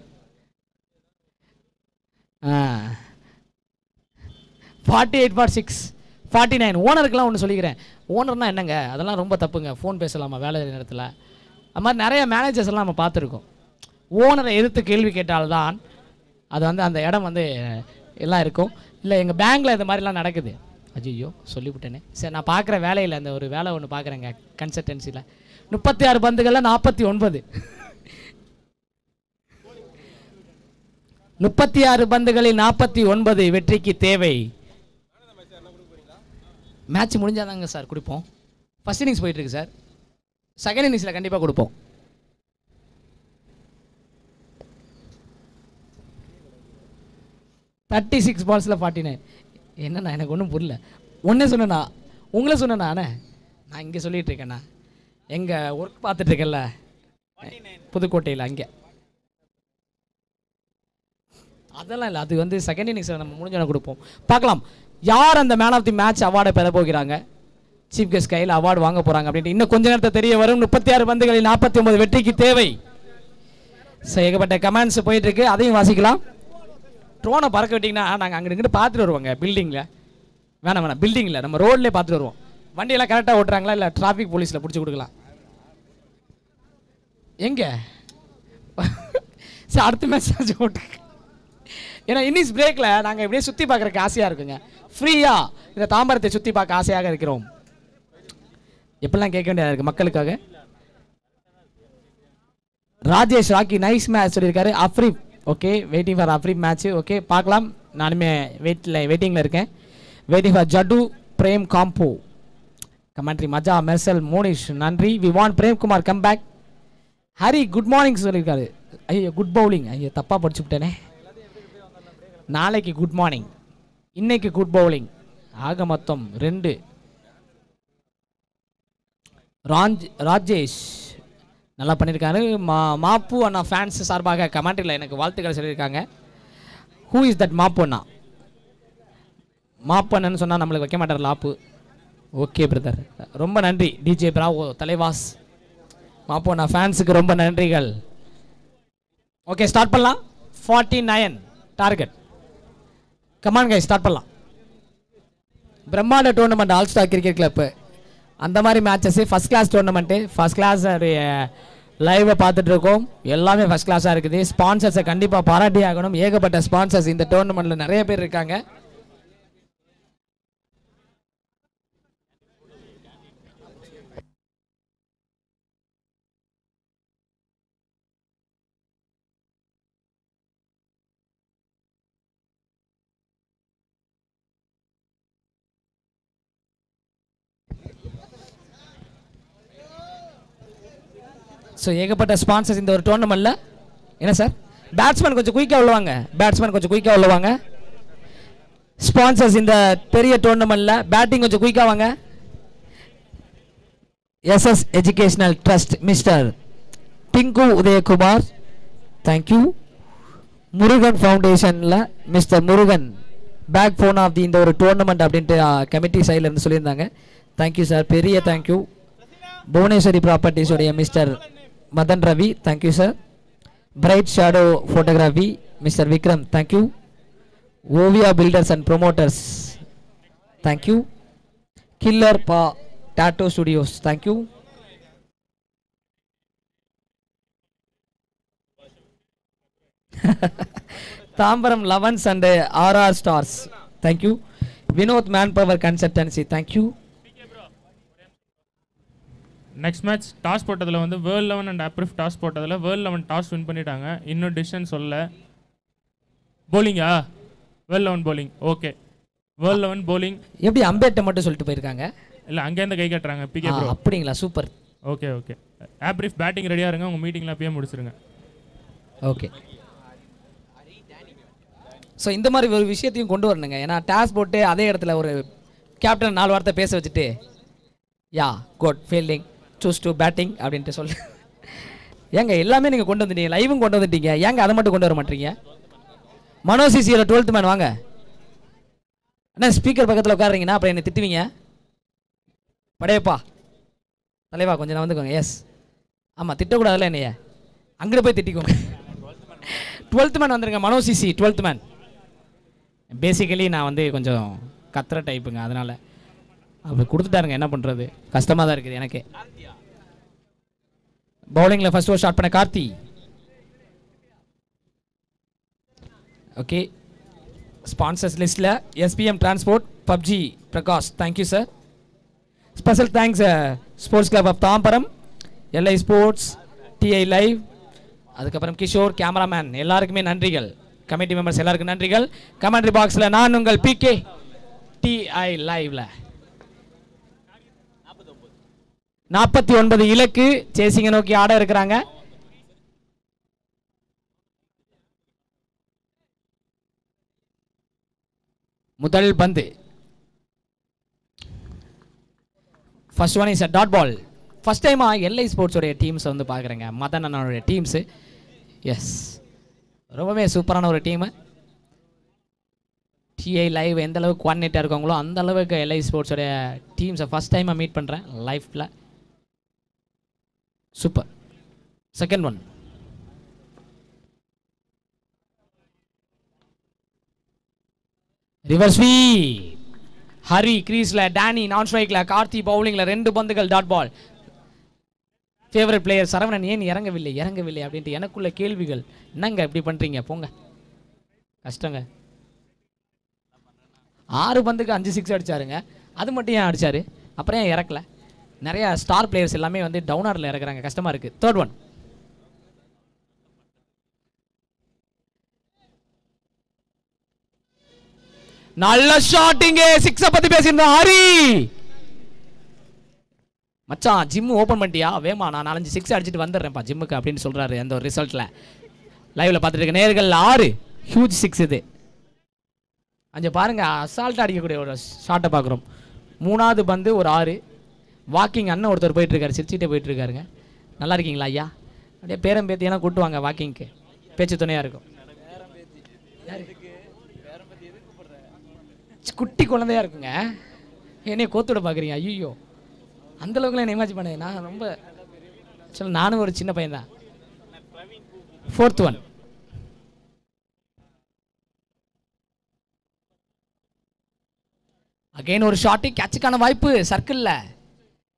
forty eight for six forty nine ஓனருக்குலாம் ஒன்று சொல்லிக்கிறேன் ஓனர்னா என்னங்க அதெல்லாம் ரொம்ப தப்புங்க ஃபோன் பேசலாமா வேலை நேரத்தில் அது மாதிரி நிறைய மேனேஜர்ஸ் எல்லாம் நம்ம பார்த்துருக்கோம் ஓனரை எதிர்த்து கேள்வி கேட்டால்தான் அது வந்து அந்த இடம் வந்து எல்லாம் இருக்கும் இல்லை எங்கள் பேங்க்கில் இந்த மாதிரிலாம் நடக்குது ஐயோ சொல்லிவிட்டேனே சரி நான் பார்க்குற வேலையில் அந்த ஒரு வேலை ஒன்று பார்க்குறேங்க கன்சல்டன்சியில் முப்பத்தி ஆறு பந்துகளில் நாற்பத்தி ஒன்பது முப்பத்தி ஆறு பந்துகளில் நாற்பத்தி ஒன்பது வெற்றிக்கு தேவை மேட்ச் முடிஞ்சாதாங்க சார் கொடுப்போம் ஃபர்ஸ்ட் இன்னிங்ஸ் போயிட்டு இருக்கு சார் செகண்ட் இன்னிங்ஸில் கண்டிப்பாக கொடுப்போம் தேர்ட்டி சிக்ஸ் பால்ஸில் ஃபார்ட்டி நைன் என்னண்ணா எனக்கு ஒன்றும் புரியல ஒன்றே சொன்னேண்ணா உங்களை சொன்னேண்ணா அண்ணே நான் இங்கே சொல்லிட்டு இருக்கேண்ணா எங்கள் ஒர்க் பார்த்துட்டு இருக்கேன்ல புதுக்கோட்டையில் அங்கே அதெல்லாம் இல்லை அது வந்து செகண்ட் இன்னிங்ஸில் நம்ம முடிஞ்சோட கொடுப்போம் பார்க்கலாம் யார் அந்த மேன் ஆஃப் தி மேட்ச் அவார்டை பெற போகிறாங்க சீஃப் கெஸ்ட் கையில் அவார்டு வாங்க போகிறாங்க அப்படின்ட்டு இன்னும் கொஞ்ச நேரத்தை தெரிய வரும் முப்பத்தி ஆறு பந்துகளில் நாற்பத்தி ஒன்பது வெற்றிக்கு தேவை So, ஏகப்பட்ட கமெண்ட்ஸ் போயிட்டு இருக்கு அதையும் வாசிக்கலாம் ட்ரோனை பறக்க விட்டிங்கன்னா நாங்கள் அங்கிட்டு இங்கிட்டு பார்த்துட்டு வருவோங்க பில்டிங்கில் வேணாம் வேணாம் பில்டிங்கில் நம்ம ரோட்லேயே பார்த்துட்டு வருவோம் வண்டியெல்லாம் கரெக்டாக ஓட்டுறாங்களா இல்லை டிராஃபிக் போலீஸில் பிடிச்சி கொடுக்கலாம் எங்கே சரி அடுத்த மெசேஜ் ஓட்டு ஏன்னா இன்னிஸ் பிரேக்கில் நாங்கள் இப்படியே சுற்றி பார்க்குறக்கு ஆசையாக இருக்குங்க ஃப்ரீயாக இந்த தாம்பரத்தை சுற்றி பார்க்க ஆசையாக இருக்கிறோம் எப்படிலாம் கேட்க வேண்டியதாக இருக்குது மக்களுக்காக ராஜேஷ் ராக்கி நைஸ் மேட்ச் சொல்லியிருக்காரு அஃப்ரீப் ஓகே வெயிட்டிங் ஃபார் அஃப்ரீப் மேட்ச் ஓகே பார்க்கலாம் நானுமே வெயிட்டில் வெயிட்டிங்கில் இருக்கேன் வெயிட்டிங் ஃபார் ஜட்டு பிரேம் காம்போ கமெண்ட்ரி மஜா மெர்சல் மோனிஷ் நன்றி we want Premkumar come back Hari good morning சொல்லியிருக்காரு ஐயோ குட் பவுலிங் ஐயோ தப்பாக படிச்சு விட்டேனே நாளைக்கு குட் மார்னிங் இன்னைக்கு குட் பவுலிங் ஆக மொத்தம் ரெண்டு ராஜ் ராஜேஷ் நல்லா பண்ணியிருக்காரு மா மாப்பு அண்ணா ஃபேன்ஸ் சார்பாக கமெண்ட்ரியில் எனக்கு வாழ்த்துக்கள் சொல்லியிருக்காங்க ஹூ இஸ் தட் மாப்பு அண்ணா மாப்பு அண்ணன்னு சொன்னால் நம்மளுக்கு வைக்க மாட்டார் லாப்பு ஓகே பிரதர் ரொம்ப நன்றி டிஜே பிராவோ தலைவாஸ் மாப்பு அண்ணா ஃபேன்ஸுக்கு ரொம்ப நன்றிகள் ஓகே ஸ்டார்ட் பண்ணலாம் forty nine target come on guy start பண்ணலாம் பிரம்மாண்ட tournament all star cricket club அந்த மாதிரி matches first class tournament first class லைவை பார்த்துட்டு இருக்கோம் எல்லாமே ஃபஸ்ட் கிளாஸாக இருக்குது ஸ்பான்சர்ஸை கண்டிப்பாக பாராட்டி ஆகணும் ஏகப்பட்ட ஸ்பான்சர்ஸ் இந்த டோர்னமெண்ட்டில் நிறைய பேர் இருக்காங்க ஸோ ஏகப்பட்ட ஸ்பான்சர்ஸ் இந்த ஒரு டோர்னமெண்ட்டில் என்ன சார் பேட்ஸ்மேன் கொஞ்சம் குயிக்காக உள்ளவாங்க பேட்ஸ்மேன் கொஞ்சம் குயிக்காக உள்ளவாங்க ஸ்பான்சர்ஸ் இந்த பெரிய டோர்னமெண்ட்டில் பேட்டிங் கொஞ்சம் குயிக்காக வாங்க SS educational trust mister Tinku Udhayakumar thank you Murugan ஃபவுண்டேஷனில் mister Murugan backbone of the இந்த ஒரு டோர்னமெண்ட் அப்படின்ட்டு கமிட்டி சைடில் இருந்து சொல்லியிருந்தாங்க தேங்க்யூ சார் பெரிய தேங்க்யூ புவனேஸ்வரி ப்ராப்பர்ட்டிஸோடைய mister Madhan Ravi thank you sir bright shadow photography mister Vikram thank you Oviya builders and promoters thank you killer பா tattoo studios thank you Tambaram elevens and RR stars thank you Vinoth man power consultancy thank you next match toss போட்டதில் வந்து world eleven and அப்ரிஃப் toss போட்டதில் world eleven toss win பண்ணிட்டாங்க இன்னும் decision சொல்ல போலிங்கா world eleven bowling okay world eleven bowling எப்படி அம்பேட்டை மட்டும் சொல்லிட்டு போயிருக்காங்க இல்லை அங்கேருந்து கை கட்டுறாங்க பிகே ஆ, ப்ரோ அப்படிங்களா சூப்பர் ஓகே ஓகே ஆப்ரிஃப் பேட்டிங் ரெடியாக இருங்க உங்கள் மீட்டிங்கில் அப்பயே முடிச்சிருங்க ஓகே ஸோ இந்த மாதிரி ஒரு விஷயத்தையும் கொண்டு வரணுங்க ஏன்னா டாஸ் போட்டு அதே இடத்துல ஒரு கேப்டன் நாலு வார்த்தை பேச வச்சுட்டு yeah good fielding choose to batting அப்படின்ட்டு சொல்லு ஏங்க எல்லாமே நீங்கள் கொண்டு வந்துட்டீங்க லைவும் கொண்டு வந்துட்டீங்க ஏங்க அதை மட்டும் கொண்டு வர மாட்டீங்க மனோசிசியோட டுவெல்த் மேன் வாங்க அண்ணா ஸ்பீக்கர் பக்கத்தில் உட்காருறீங்கன்னா அப்புறம் என்னை திட்டுவீங்க படையப்பா தலைவா கொஞ்சம் நான் வந்துக்கோங்க எஸ் ஆமாம் திட்டக்கூடாதுல்ல என்னைய அங்கிட்டு போய் திட்டிக்கோங்க டுவெல்த் மேன் வந்துருங்க மனோசிசி டுவெல்த் மேன் பேசிக்கலி நான் வந்து கொஞ்சம் கத்துற டைப்புங்க அதனால் அவர் கொடுத்துட்டாருங்க என்ன பண்ணுறது கஷ்டமாக தான் இருக்குது எனக்கு பவுலிங்கில் ஃபர்ஸ்ட் ஓவர் ஸ்டார்ட் பண்ண கார்த்தி ஓகே ஸ்பான்சர்ஸ் லிஸ்ட்டில் SPM transport PUBG Prakash thank you sir special thanks sports club of Tambaram LI sports DI live அதுக்கப்புறம் கிஷோர் கேமராமேன் எல்லாருக்குமே நன்றிகள் கமிட்டி மெம்பர்ஸ் எல்லாருக்கும் நன்றிகள் கமெண்ட்ரி பாக்ஸில் நான் உங்கள் பிகே டிஐ லைவ்ல நாற்பத்தி ஒன்பது இலக்கு சேசிங்க நோக்கி ஆட இருக்கிறாங்க முதல் பந்து first one is a dot ball first டைமாக எல்ஐ ஸ்போர்ட்ஸோடைய டீம்ஸை வந்து பார்க்குறேங்க மதன் அண்ணனுடைய டீம்ஸு எஸ் ரொம்பவே சூப்பரான ஒரு டீமு டிஐ லைவ் எந்த அளவுக்கு குவாடினேட்டாக இருக்காங்களோ அந்த அளவுக்கு எல்ஐ ஸ்போர்ட்ஸோடைய டீம்ஸை ஃபஸ்ட் டைமாக மீட் பண்ணுறேன் லைஃப்பில் super second one reverse V Hari கிரீஸ்ல டேனி நான் ஸ்ட்ரைக்ல கார்த்தி பவுலிங்ல ரெண்டு பந்துகள் dot ball favourite player Saravanan ஏன் இறங்கவில்லை இறங்கவில்லை அப்படின்ட்டு எனக்குள்ள கேள்விகள் என்னங்க இப்படி பண்றீங்க போங்க கஷ்டங்க ஆறு பந்துக்கு அஞ்சு சிக்ஸ் அடிச்சாருங்க அது மட்டும் ஏன் அடிச்சாரு அப்புறம் ஏன் இறக்கல நிறைய ஸ்டார் பிளேயர்ஸ் எல்லாமே வந்து டவுன் ஆர்டர்ல இறக்குறாங்க கஷ்டமா இருக்கு தேர்ட் ஒன் நல்ல ஷாட்டிங்க சிக்ஸ பத்தி பேசியிருந்தோம் ஹரி மச்சான் ஜிம் ஓப்பன் பண்ணிட்டியா வேமா நான் நாலஞ்சு சிக்ஸ் அடிச்சுட்டு வந்துடுறேன்ப்பா ஜிம்முக்கு அப்படின்னு சொல்றாரு அந்த ஒரு ரிசல்ட்ல லைவ்ல பார்த்துட்டு இருக்க நேர்கள் ஆறு ஹியூஜ் சிக்ஸ் இது அஞ்சு பாருங்க அசால்ட்டாக அடிக்கக்கூடிய ஒரு ஷாட்டை பார்க்குறோம் மூணாவது பந்து ஒரு ஆறு வாக்கிங் அண்ணன் ஒருத்தர் போயிட்டு இருக்காரு சிரிச்சுட்டே போயிட்டு இருக்காருங்க நல்லா இருக்கீங்களா ஐயா அப்படியே பேரம் பேத்தியெல்லாம் கூட்டு வாங்க வாக்கிங்க்கு பேச்சு துணையாக இருக்கும் குட்டி குழந்தையா இருக்குங்க என்னைய கோத்துட பார்க்குறீங்க ஐயோ அந்த அளவுக்குலாம் என்ன இமேஜ் பண்ணேன் நான் ரொம்ப சொல்ல நானும் ஒரு சின்ன பையன் தான் ஃபோர்த் ஒன் அகைன் ஒரு ஷாட்டு கேட்சுக்கான வாய்ப்பு சர்க்கிளில்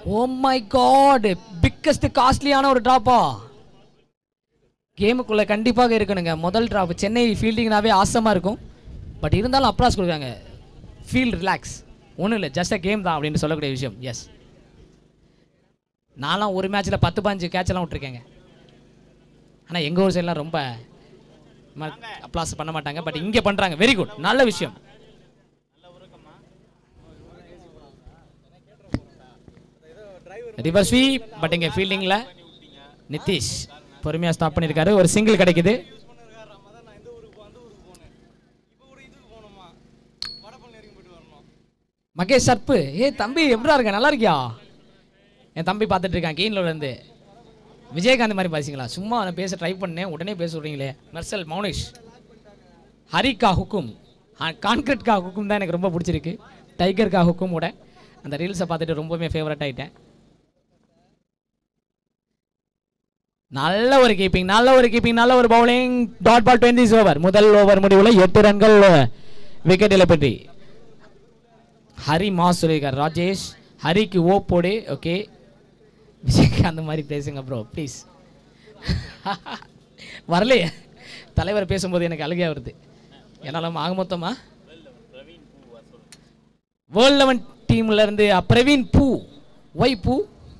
ஓ மை காட் பிக்கஸ்ட் காஸ்ட்லியான ஒரு ட்ராப்பா கேமுக்குள்ள கண்டிப்பாக இருக்கணுங்க முதல் ட்ராப் சென்னை ஃபீல்டிங்னாவே ஆசமாக இருக்கும் பட் இருந்தாலும் அப்ளாஸ் கொடுக்குறாங்க ஃபீல் ரிலாக்ஸ் ஒன்றும் இல்லை ஜஸ்ட் அ கேம் தான் அப்படின்னு சொல்லக்கூடிய விஷயம் எஸ் நான்லாம் ஒரு மேட்ச்சில் பத்து பாஞ்சு கேட்செல்லாம் விட்ருக்கேங்க ஆனால் எங்கள் ஊர் சைட்லாம் ரொம்ப அப்ளாஸ் பண்ண மாட்டாங்க பட் இங்கே பண்ணுறாங்க வெரி குட் நல்ல விஷயம் ரிவர்ஸ் ஸ்வீப் பட் இங்கே ஃபீல்டிங்கில் நிதிஷ் பொறுமையாக ஸ்டாப் பண்ணியிருக்காரு ஒரு சிங்கிள் கிடைக்குது மகேஷ் சர்ப்பு ஏ தம்பி எப்படா இருக்க நல்லா இருக்கியா என் தம்பி பார்த்துட்டு இருக்கான் கீழ இருந்து விஜயகாந்த் மாதிரி பேசிங்களா சும்மா அவனை பேச ட்ரை பண்ணேன் உடனே பேச விட்றீங்களே மெர்சல் மௌனிஷ் ஹரிகா ஹுக்கும் கான்கிரீட் கா ஹுக்கும் தான் எனக்கு ரொம்ப பிடிச்சிருக்கு டைகர் கா ஹுக்குமோட அந்த ரீல்ஸை பார்த்துட்டு ரொம்பவுமே ஃபேவரட் ஆயிட்டேன் நல்ல ஒரு கீப்பிங் நல்ல ஒரு கீப்பிங் நல்ல ஒரு bowling dot ball twenty over முதல் ஓவர் முடிவில் எட்டு ரன்கள் விக்கெட் இழப்பற்றி ஹரி மாஸ் சொல்லியிருக்கார் ராஜேஷ் ஹரிக்கு ஓ போடு ஓகே விஜயகாந்த் மாதிரி பேசுங்க ப்ரோ ப்ளீஸ் வரலையே தலைவர் பேசும்போது எனக்கு அழுகையா வருது என்னாலும் ஆக மொத்தமா வேர்ல்ட் லெவன் டீம்ல இருந்து அ, பிரவீன் பூ ஒய் பூ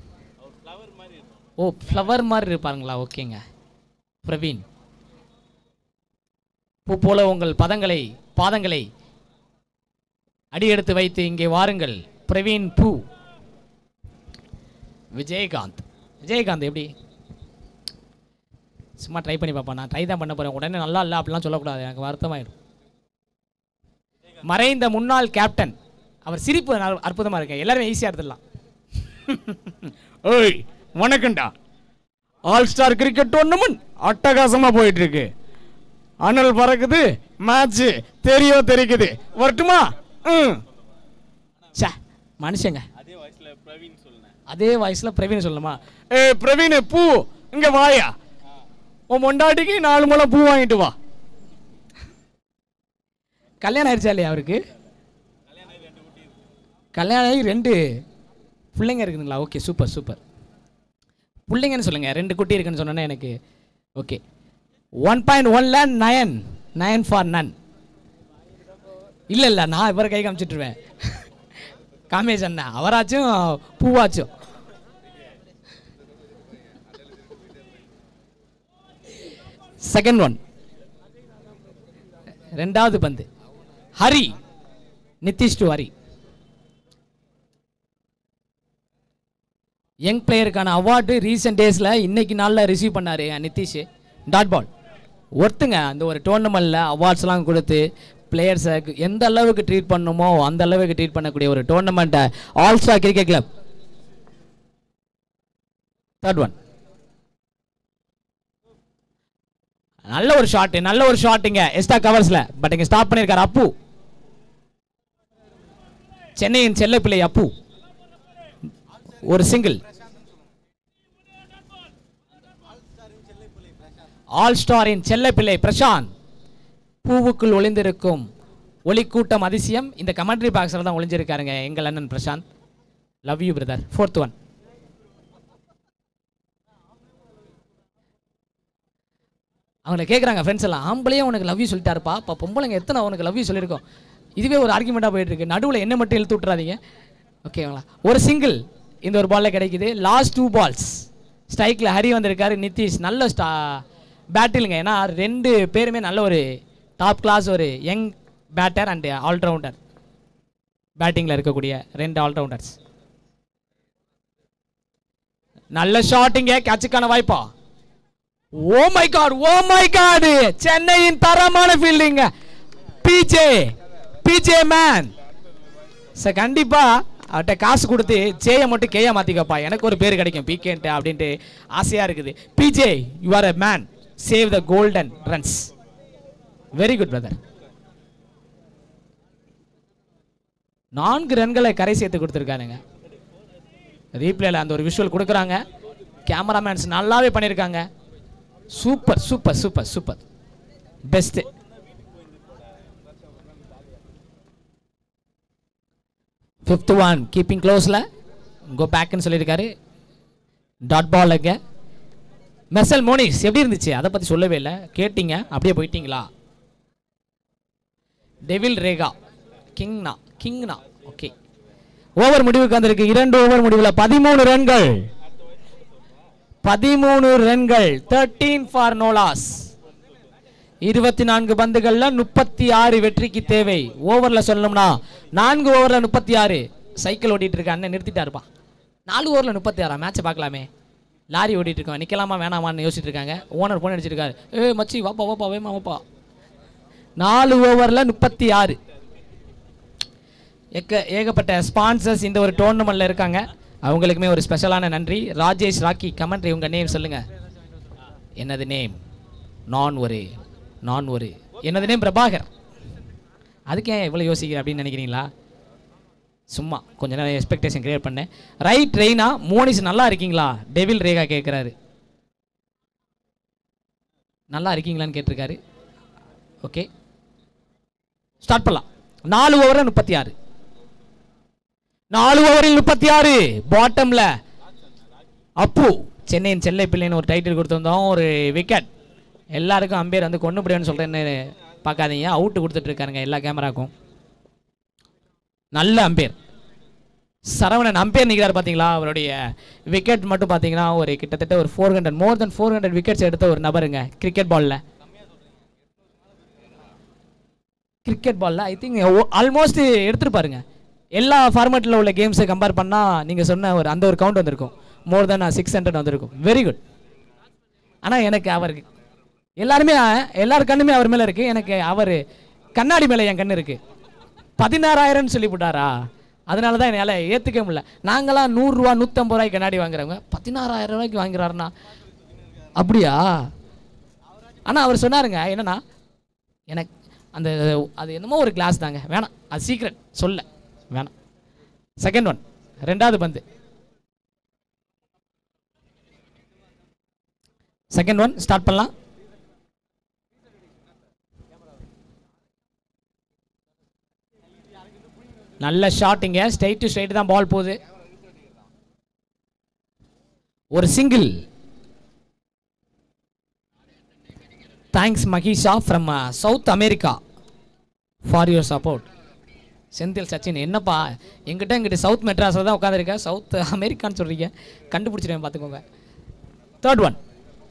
ஓ ஃப்ளவர் மாதிரி இருப்பாருங்களா ஓகேங்க பிரவீன் பூ போல உங்கள் பதங்களை பாதங்களை அடியெடுத்து வைத்து இங்கே வாருங்கள் பிரவீன் பூ விஜயகாந்த் விஜயகாந்த் எப்படி சும்மா ட்ரை பண்ணி பார்ப்பேன் நான் ட்ரை தான் பண்ண போகிறேன் உடனே நல்லா இல்லை அப்படிலாம் சொல்லக்கூடாது எனக்கு வருத்தமாயிடும் மறைந்த முன்னாள் கேப்டன் அவர் சிரிப்பு நல்- அற்புதமா இருக்கு எல்லாருமே ஈஸியாக எடுத்துடலாம் ஓய் வணக்கம்டா ஆல் ஸ்டார் கிரிக்கெட் டோர்னமெண்ட் அட்டகாசமா போயிட்டு இருக்கு அனல் பறக்குது மேட்ச் தெரியோ தெரிக்குது வரட்டுமா ம் சே மனுஷங்க அதே வாய்ஸில் பிரவீன் சொல்லணுமா ஏ பிரவீன் பூ இங்க வாயா உன் மொண்டாட்டிக்கு நாலு முளை பூ வாங்கிட்டு வா கல்யாணம் ஆயிடுச்சா இல்லையா அவருக்கு கல்யாணம் ஆகி ரெண்டு பிள்ளைங்க இருக்குதுங்களா ஓகே சூப்பர் சூப்பர் பிள்ளைங்கன்னு சொல்லுங்க ரெண்டு குட்டி இருக்குன்னு சொன்னோன்னே எனக்கு ஓகே ஒன் பாயிண்ட் ஒன்ல நயன் நயன் ஃபார் நன் இல்லை இல்லை நான் இவரை கை காமிச்சிட்ருவேன் காமேஷ் அண்ணா அவராச்சும் பூவாச்சும் செகண்ட் ஒன் ரெண்டாவது பந்து ஹரி நிதிஷ் டு ஹரி யங் பிளேயருக்கான அவார்டு ரீசெண்ட் டேஸில் இன்னைக்கு நாளில் ரிசீவ் பண்ணார் நிதிஷ் டாட் பால் ஒருத்துங்க அந்த ஒரு டோர்னமெண்ட்டில் அவார்ட்ஸ்லாம் கொடுத்து பிளேயர்ஸை எந்த அளவுக்கு ட்ரீட் பண்ணணுமோ அந்த அளவுக்கு ட்ரீட் பண்ணக்கூடிய ஒரு டோர்னமெண்ட்டை all star cricket club third one நல்ல ஒரு ஷாட் நல்ல ஒரு ஷாட்டுங்க எஸ்டா கவர்ஸ்ல பட் இங்க ஸ்டாப் பண்ணிருக்காரு அப்பு சென்னையின் செல்லப்பிள்ளை அப்பு ஒரு சிங்கிள் ஆல் ஸ்டாரின் செல்லப்பிள்ளை பிரசாந்த் பூவுக்குள் ஒளிந்திருக்கும் ஒளிக்கூட்டம் அதிசயம் இந்த கமெண்ட்ரி பாக்ஸில் தான் ஒளிஞ்சிருக்காருங்க எங்கள் அண்ணன் Prashanth love you brother fourth one அவங்கள கேட்குறாங்க ஃப்ரெண்ட்ஸ் எல்லாம் ஆம்பளையே உனக்கு லவ் யூ சொல்லிட்டாருப்பா இப்போ பொம்பளைங்க எத்தனை உனக்கு லவ் யூ சொல்லியிருக்கோம் இதுவே ஒரு ஆர்குமெண்ட்டாக போயிட்டு இருக்கு நடுவில் என்ன மட்டும் இழுத்து விட்றாதீங்க ஓகேங்களா ஒரு சிங்கிள் இந்த ஒரு பால்ல கிடைக்குது லாஸ்ட் டூ பால்ஸ் ஸ்ட்ரைக்கில் ஹரி வந்திருக்காரு நிதிஷ் நல்ல ஸ்டா பேட்டிலுங்க ஏன்னா ரெண்டு பேருமே நல்ல ஒரு டாப் கிளாஸ் ஒரு யங் பேட்டர் அண்ட் ஆல்ரவுண்டர் பேட்டிங்கில் இருக்கக்கூடிய ரெண்டு ஆல்ரவுண்டர்ஸ் நல்ல ஷாட்டிங்க கேட்சுக்கான வாய்ப்பா oh my God oh my God சென்னையின் தரமான fielding BJ BJ man sir கண்டிப்பா அவர்கிட்ட காசு கொடுத்து ஜேயை மட்டும் கேயா மாத்திக்கப்பா எனக்கு ஒரு பேர் கிடைக்கும் பிகேன்ட்டு அப்படின்ட்டு ஆசையா இருக்குது BJ you are a man save the golden runs very good brother நான்கு ரன்களை கரை சேர்த்து கொடுத்துருக்காருங்க ரீப்ளேல அந்த ஒரு விஷுவல் கொடுக்குறாங்க கேமராமேன்ஸ் நல்லாவே பண்ணியிருக்காங்க super super super super best fifth one keeping க்ளோஸில் கோ பேக்குன்னு சொல்லியிருக்காரு டாட் பாலுங்க மெர்சல் மோனிஸ் எப்படி இருந்துச்சு அதை பற்றி சொல்லவே இல்லை கேட்டீங்க அப்படியே போயிட்டீங்களா டெவில் ரேகா கிங்னா கிங்னா ஓகே ஓவர் முடிவுக்கு வந்திருக்கு இரண்டு ஓவர் முடிவில் பதிமூணு ரன்கள் பதிமூணு ரன்கள் தேர்ட்டீன் ஃபார் நோலாஸ் இருபத்தி நான்கு பந்துகள்ல முப்பத்தி ஆறு வெற்றிக்கு தேவை ஓவர்ல சொல்லணும்னா நான்கு ஓவர்ல முப்பத்தி ஆறு சைக்கிள் ஓட்டிட்டு இருக்க அண்ணன் நிறுத்திட்டாருப்பா நாலு ஓவர்ல முப்பத்தி ஆறா மேட்சை பார்க்கலாமே லாரி ஓட்டிட்டு இருக்கோம் நிக்கலாமா வேணாமான்னு யோசிச்சுட்டு இருக்காங்க ஓனர் போன் அடிச்சிருக்காரு ஏ மச்சி வாப்பா வாப்பா வேமா வாப்பா நாலு ஓவர்ல முப்பத்தி ஆறு ஏக ஏகப்பட்ட ஸ்பான்சர்ஸ் இந்த ஒரு டோர்னமெண்ட்ல இருக்காங்க அவங்களுக்குமே ஒரு ஸ்பெஷலான நன்றி ராஜேஷ் ராக்கி கமெண்ட்ரி உங்க நேம் சொல்லுங்க என்னது நேம் நான் ஒரு நான் ஒரு என்னது நேம் பிரபாகர் அதுக்கு ஏன் இவ்வளோ யோசிக்கிறேன் அப்படின்னு நினைக்கிறீங்களா சும்மா கொஞ்ச நேரம் எக்ஸ்பெக்டேஷன் கிரியேட் பண்ணேன் ரைட் ரெய்னா மோனிஸ் நல்லா இருக்கீங்களா டெவில் ரேகா கேட்குறாரு நல்லா இருக்கீங்களான்னு கேட்டிருக்காரு ஓகே ஸ்டார்ட் பண்ணலாம் நாலு ஓவரில் முப்பத்தி ஆறு நாலு ஓவரில் முப்பத்தி ஆறு பாட்டம்ல அப்பு சென்னையின் செல்லை பிள்ளைன்னு ஒரு டைட்டில் கொடுத்துருந்தோம் ஒரு விக்கெட் எல்லாருக்கும் அம்பேர் வந்து கொண்டு முடியும்னு சொல்கிறேன்னு பார்க்காதீங்க அவுட்டு கொடுத்துட்டு இருக்காருங்க எல்லா கேமராக்கும் நல்ல அம்பேர் சரவணன் அம்பேர் நிற்கிறார் பார்த்தீங்களா அவருடைய விக்கெட் மட்டும் பார்த்தீங்கன்னா ஒரு கிட்டத்தட்ட ஒரு four hundred more than four hundred wickets எடுத்த ஒரு நபருங்க கிரிக்கெட் பாலில் கிரிக்கெட் பாலில் ஐ திங்க் ஆல்மோஸ்ட் எடுத்துருப்பாருங்க எல்லா ஃபார்மேட்டில் உள்ள கேம்ஸை கம்பேர் பண்ணால் நீங்கள் சொன்ன ஒரு அந்த ஒரு கவுண்ட் வந்திருக்கும் மோர் தென் சிக்ஸ் ஹண்ட்ரட் வந்திருக்கும் வெரி குட் ஆனால் எனக்கு அவருக்கு எல்லாருமே எல்லார் கண்ணுமே அவர் மேலே இருக்குது எனக்கு அவர் கண்ணாடி மேலே என் கண்ணு இருக்குது பதினாறாயிரம்னு சொல்லி போட்டாரா அதனால தான் என்னால் ஏற்றுக்க முடியல நாங்களாம் நூறுரூவா நூற்றம்பது ரூபாய்க்கு கண்ணாடி வாங்குறவங்க பதினாறாயிரம் ரூபாய்க்கு வாங்குறாருண்ணா அப்படியா ஆனால் அவர் சொன்னாருங்க என்னன்னா எனக்கு அந்த அது என்னமோ ஒரு கிளாஸ் தாங்க வேணாம் அது சீக்ரெட் சொல்ல வேணாம் செகண்ட் ஒன் ரெண்டாவது பந்து செகண்ட் ஒன் ஸ்டார்ட் பண்ணலாம் நல்ல ஷாட்டிங்க ஸ்ட்ரைட் டு ஸ்ட்ரைட் தான் பால் போகுது ஒரு single thanks Mahisha from South America for your support Senthil Sachin என்னப்பா எங்கிட்ட எங்கிட்ட சவுத் மெட்ராஸில் தான் உட்காந்துருக்க சவுத் அமெரிக்கான்னு சொல்கிறீங்க கண்டுபிடிச்சிடுவேன் பார்த்துக்கோங்க தேர்ட் ஒன்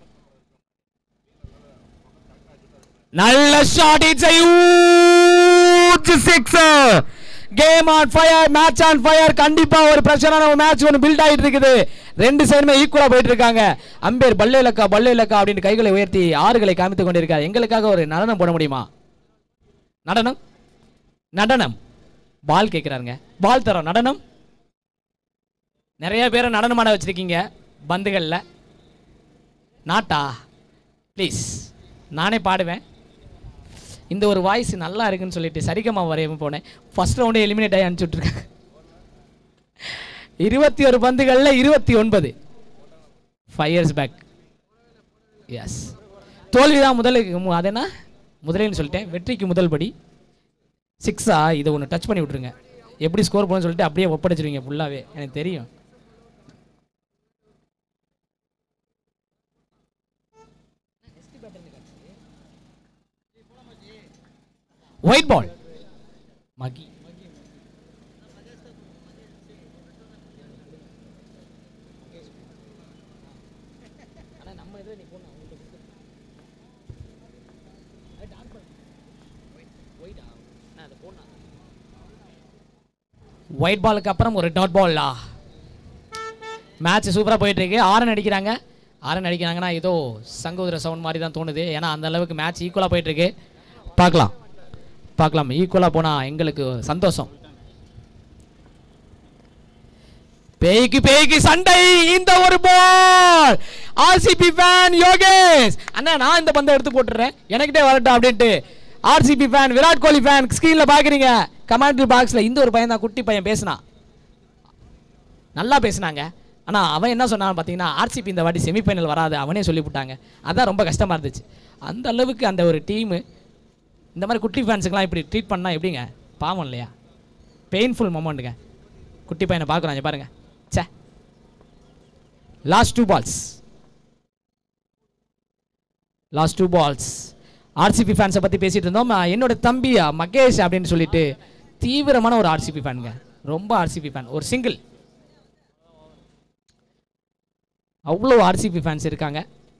நல்ல shot it's a huge sixer game on fire match on fire கண்டிப்பா ஒரு பிரஷரான ஒரு மேட்ச் ஒன்று பில்ட் ஆகிட்டு இருக்குது ரெண்டு சைடுமே ஈக்குவலா போயிட்டு இருக்காங்க அம்பேர் பல்லே இலக்கா பல்லே இலக்கா அப்படின்னு கைகளை உயர்த்தி ஆறுகளை காமித்துக் கொண்டிருக்கார் எங்களுக்காக ஒரு நடனம் போட முடியுமா நடனம் நடனம் பால் கேட்குறாருங்க பால் தரோம் நடனம் நிறைய பேரை நடனம் ஆட வச்சிருக்கீங்க பந்துகளில் நாட்டா ப்ளீஸ் நானே பாடுவேன் இந்த ஒரு வாய்ஸ் நல்லா இருக்குன்னு சொல்லிட்டு சரிகமா வரையும் போனேன் ஃபர்ஸ்ட் ரவுண்டே எலிமினேட் ஆகி அனுப்பிச்சு விட்ருக்காங்க இருபத்தி ஒரு பந்துகளில் இருபத்தி ஒன்பது ஃபைவ் இயர்ஸ் பேக் எஸ் தோல்விதான் முதலுக்கு மு- அது என்ன முதலேன்னு சொல்லிட்டேன் வெற்றிக்கு முதல் படி சிக்ஸா இதை ஒன்று டச் பண்ணி விட்ருங்க எப்படி ஸ்கோர் பண்ணணும்னு சொல்லிட்டு அப்படியே ஒப்படைச்சிருவீங்க ஃபுல்லாகவே எனக்கு தெரியும் ஒயிட் பால் மகி ஒயிட் பாலுக்கு அப்புறம் ஒரு டாட் பால்லா மேட்ச் சூப்பராக போயிட்டு இருக்கு ஆரன் அடிக்கிறாங்க ஆரன் அடிக்கிறாங்கன்னா ஏதோ சங்கோதர சவுண்ட் மாதிரி தான் தோணுது ஏன்னா அந்த அளவுக்கு மேட்ச் ஈக்குவலாக போயிட்டு இருக்கு பார்க்கலாம் பார்க்கலாம் ஈக்குவலாக போனால் எங்களுக்கு சந்தோஷம் பேய்க்கு பேய்க்கு சண்டை இந்த ஒரு பால் ஆர்சிபி ஃபேன் யோகேஷ் அண்ணா நான் இந்த பந்தை எடுத்து போட்டுறேன் எனக்கிட்டே வரட்டும் அப்படின்ட்டு RCB fan Virat Kohli fan ஸ்க்ரீனில் பார்க்குறீங்க கமெண்ட்ரி பாக்ஸில் இந்த ஒரு பையன் தான் குட்டி பையன் பேசினான் நல்லா பேசினாங்க ஆனால் அவன் என்ன சொன்னான்னு பார்த்தீங்கன்னா ஆர்சிபி இந்த வாட்டி செமிஃபைனல் வராது அவனே சொல்லிவிட்டாங்க அதான் ரொம்ப கஷ்டமாக இருந்துச்சு அந்த அளவுக்கு அந்த ஒரு டீமு இந்த மாதிரி குட்டி ஃபேன்ஸுக்கெலாம் இப்படி ட்ரீட் பண்ணால் எப்படிங்க பாவம் இல்லையா பெயின்ஃபுல் மொமெண்ட்டுங்க குட்டி பையனை பார்க்குறாங்க பாருங்க ச்சே last two balls last two balls RCB ஃபேன்ஸை பற்றி பேசிட்டு இருந்தோம் அஹ் என்னோட தம்பி அஹ், மகேஷ் அப்படின்னு சொல்லிட்டு தீவிரமான ஒரு ஆர்சிபி ஃபேனுங்க ரொம்ப ஆர்சிபி ஃபேன் ஒரு சிங்கிள் அவ்வளோ ஆர்சிபி ஃபேன்ஸ் இருக்காங்க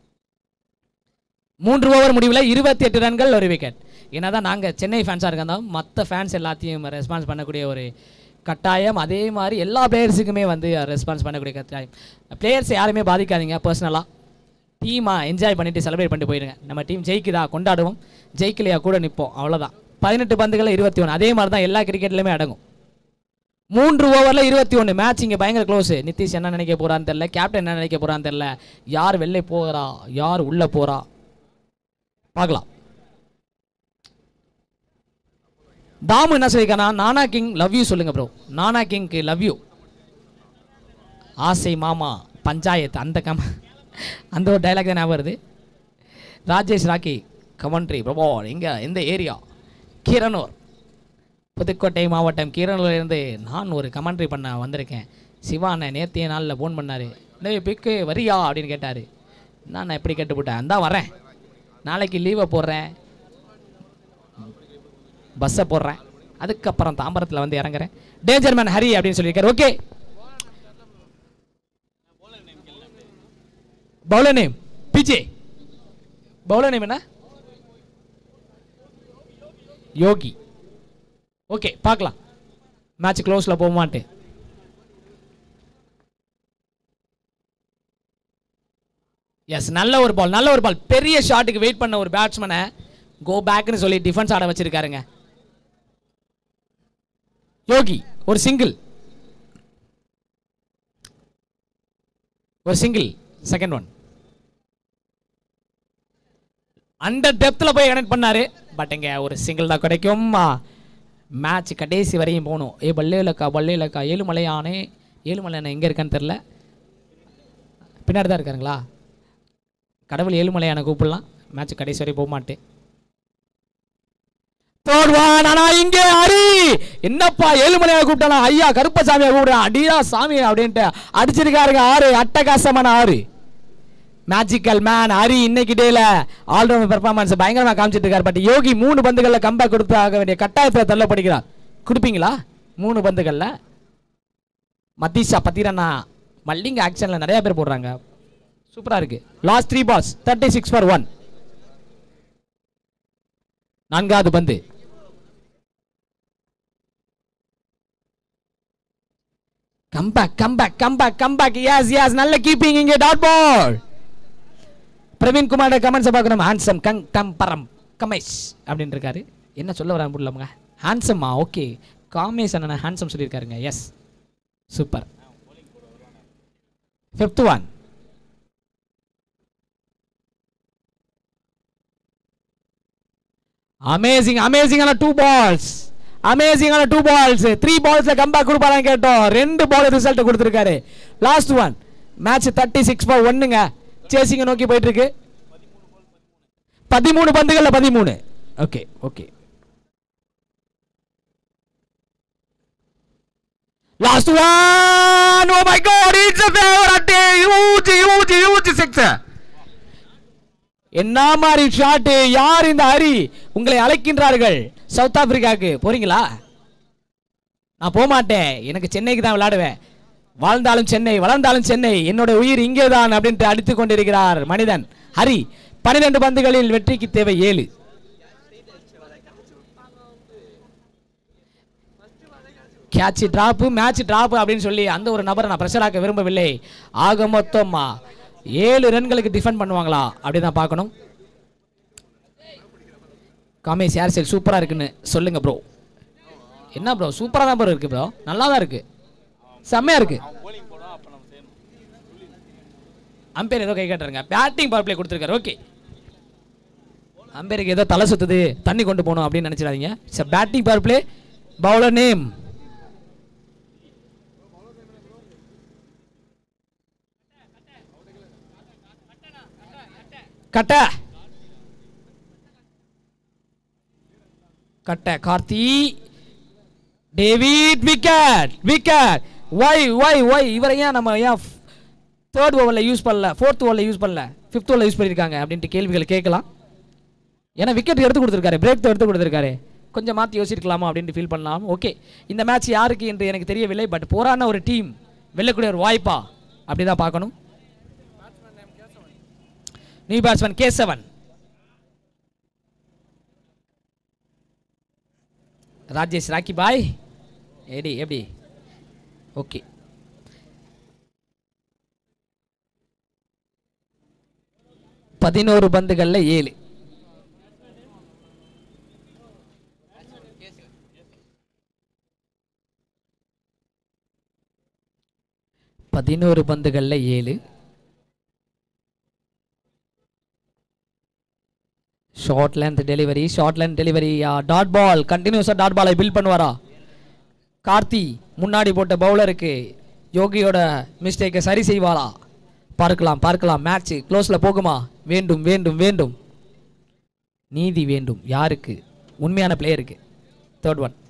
மூன்று ஓவர் முடிவில் இருபத்தி எட்டு ரன்கள் ஒரு விக்கெட் என்னதான் நாங்கள் சென்னை ஃபேன்ஸாக இருந்தாலும் மற்ற ஃபேன்ஸ் எல்லாத்தையும் ரெஸ்பான்ஸ் பண்ணக்கூடிய ஒரு கட்டாயம் அதே மாதிரி எல்லா பிளேயர்ஸுக்குமே வந்து ரெஸ்பான்ஸ் பண்ணக்கூடிய கட்டாயம் பிளேயர்ஸ் யாருமே பாதிக்காதீங்க பர்சனலாக டீமாக என்ஜாய் பண்ணிட்டு செலிப்ரேட் பண்ணிட்டு போயிடுங்க நம்ம டீம் ஜெயிக்குதா கொண்டாடுவோம் ஜெயிக்கலையா கூட நிற்போம் அவ்வளோதான் பதினெட்டு பந்துகள் இருபத்தி ஒன்று அதே மாதிரி தான் எல்லா கிரிக்கெட்லையுமே அடங்கும் மூன்று ஓவரில் இருபத்தி ஒன்று மேட்ச் இங்கே பயங்கர க்ளோஸ் நிதிஷ் என்ன நினைக்க போறான்னு தெரில கேப்டன் என்ன நினைக்க போறான்னு தெரில யார் வெளில போகிறா யார் உள்ளே போகிறா பார்க்கலாம் தாமு என்ன சொல்லியிருக்கானா நானா கிங் லவ் யூ சொல்லுங்க ப்ரோ நானா கிங்க்கு லவ் யூ ஆசை மாமா பஞ்சாயத்து அந்த கம் அந்த ஒரு டைலாக் தான் ஞாபகம் வருது ராஜேஷ் ராக்கி கமன்ட்ரி பிரபோ எங்கே எந்த ஏரியா கீரனூர் புதுக்கோட்டை மாவட்டம் கீரனூர்லேருந்து நான் ஒரு கமெண்ட்ரி பண்ண வந்திருக்கேன் சிவா அண்ணன் நேத்திய நாளில் ஃபோன் பண்ணார் டேய் பிக்கு வரியா அப்படின்னு கேட்டார் நான் எப்படி கேட்டு போட்டேன் அந்தா வரேன் நாளைக்கு லீவை போடுறேன் பஸ்ஸை போடுறேன் அதுக்கப்புறம் தாம்பரத்தில் வந்து இறங்குறேன் டேஞ்சர் மேன் ஹரி அப்படின்னு சொல்லியிருக்காரு okay bowler name BJ bowler name என்ன யோகி ஓகே பார்க்கலாம் மேட்ச் க்ளோஸில் போகுமான்ட்டு எஸ் நல்ல ஒரு பால் நல்ல ஒரு பால் பெரிய ஷாட்டுக்கு வெயிட் பண்ண ஒரு பேட்ஸ்மேனை கோ பேக்னு சொல்லி டிஃபென்ஸ் ஆட வச்சிருக்காருங்க யோகி ஒரு சிங்கிள் ஒரு சிங்கிள் செகண்ட் ஒன் அண்டர் டெப்த்தில் போய் கனெக்ட் பண்ணாரு பட் இங்கே ஒரு சிங்கிள் தான் கிடைக்கும் மேட்ச் கடைசி வரையும் போகணும் ஏ பல்லே இலக்கா பல்லே இலக்கா ஏழுமலையானே ஏழுமலையானே எங்கே இருக்கான்னு தெரில பின்னாடி தான் இருக்காருங்களா கடவுள் ஏழுமலையான கூப்பிடலாம் மேட்ச் கடைசி வரை போக மாட்டேன் போடுவான் ஆனா இங்கே ஹரி என்னப்பா ஏழுமலையாக கூப்பிட்டானா ஐயா கருப்பசாமியை கூப்பிடுறான் அடியா சாமி அப்படின்ட்டு அடிச்சிருக்காருங்க ஆறு அட்டகாசமான ஆறு மேஜிக்கல் மேன் ஹரி இன்னைக்கு டேல ஆல்ரவுண்ட் பெர்ஃபார்மன்ஸ் பயங்கரமா காமிச்சிட்டு இருக்காரு பட் யோகி மூணு பந்துகள்ல கம்பேக் கொடுத்து ஆக வேண்டிய கட்டாயத்தை தள்ளப்படுகிறார் கொடுப்பீங்களா மூணு பந்துகள்ல மத்தீஷா பத்திரண்ணா மல்லிங்க ஆக்ஷன்ல நிறைய பேர் போடுறாங்க சூப்பரா இருக்கு last three balls thirty six for one நான்காவது பந்து comeback comeback comeback comeback yes yes நல்ல கீப்பிங் இங்கே டாட் பால் பிரவீன் குமாரோட கமெண்ட்ஸை பார்க்கணும் ஹான்சம் கங் கம் பரம் கமேஷ் அப்படின்னு இருக்காரு என்ன சொல்ல வரான்னு புரியலமுங்க ஹான்சம்மா ஓகே காமேஷ் அண்ணன் ஹான்சம் சொல்லியிருக்காருங்க yes super fifth one amazing அமேசிங்கான டூ பால்ஸ் அமேசிங்கான டூ பால்ஸ் த்ரீ பால்ஸ்ல கம்பேக் கொடுப்பாரான்னு கேட்டோம் ரெண்டு பால் ரிசல்ட் கொடுத்துருக்காரு last one match thirty six for ஒன்னுங்க சேசிங்க நோக்கி போயிட்டு இருக்கு பதிமூணு பந்துகள்ல பதிமூணு okay okay last one oh my God it's a favorite huge huge huge six என்ன மாதிரி ஷாட்டு யார் இந்த ஹரி உங்களை அழைக்கின்றார்கள் சவுத் ஆப்பிரிக்காவுக்கு போறீங்களா நான் போக மாட்டேன் எனக்கு சென்னைக்கு தான் விளையாடுவேன் வாழ்ந்தாலும் சென்னை வளர்ந்தாலும் சென்னை என்னோட உயிர் இங்கே தான் அப்படின்ட்டு அடித்துக் கொண்டிருக்கிறார் மனிதன் ஹரி பன்னிரண்டு பந்துகளில் வெற்றிக்கு தேவை ஏழு கேட்ச் டிராப்பு மேட்ச் டிராப் அப்படின்னு சொல்லி அந்த ஒரு நபரை நான் ப்ரெஷர் ஆக்க விரும்பவில்லை ஆக மொத்தமா ஏழு ரன்களுக்கு டிஃபெண்ட் பண்ணுவாங்களா அப்படி தான் பார்க்கணும் காமேஷ் ஏர் செல் சூப்பராக இருக்குன்னு சொல்லுங்க ப்ரோ என்ன ப்ரோ சூப்பராக தான் ப்ரோ இருக்கு ப்ரோ நல்லா தான் இருக்கு செம்மையா இருக்கு அம்பேர் ஏதோ கை காட்டுறாங்க பேட்டிங் பவர் பிளே கொடுத்துருக்காரு ஓகே அம்பேருக்கு ஏதோ தலை சுத்துது தண்ணி கொண்டு போகணும் அப்படின்னு நினச்சிடாதீங்க batting power play bowler name கட்ட கட்ட Karthi David wicket wicket why why why இவரை ஏன் நம்ம ஏன் தேர்ட் ஓவரில் யூஸ் பண்ணல ஃபோர்த் ஓவரில் யூஸ் பண்ணல ஃபிஃப்த் ஓவரில் யூஸ் பண்ணியிருக்காங்க அப்படின்ட்டு கேள்விகள் கேட்கலாம் ஏன்னா விக்கெட் எடுத்து கொடுத்துருக்காரு பிரேக் எடுத்து கொடுத்துருக்காரு கொஞ்சம் மாற்றி யோசிச்சிருக்கலாமா அப்படின்ட்டு ஃபீல் பண்ணலாம் ஓகே இந்த மேட்ச் யாருக்கு என்று எனக்கு தெரியவில்லை பட் போரான ஒரு டீம் வெல்லக்கூடிய ஒரு வாய்ப்பா அப்படி தான் பார்க்கணும் new batsman K seven Rajesh Rocky பாய் எடி எப்படி ஓகே பதினோரு பந்துகள்ல ஏழு பதினோரு பந்துகள்ல ஏழு short length delivery short length delivery dot ball கண்டினியூஸாக டாட் பாலை பில் பண்ணுவாரா கார்த்தி முன்னாடி போட்ட பவுலருக்கு யோகியோட மிஸ்டேக்கை சரி செய்வாரா பார்க்கலாம் பார்க்கலாம் மேட்ச் க்ளோஸில் போகுமா வேண்டும் வேண்டும் வேண்டும் நீதி வேண்டும் யாருக்கு உண்மையான பிளேயருக்கு third one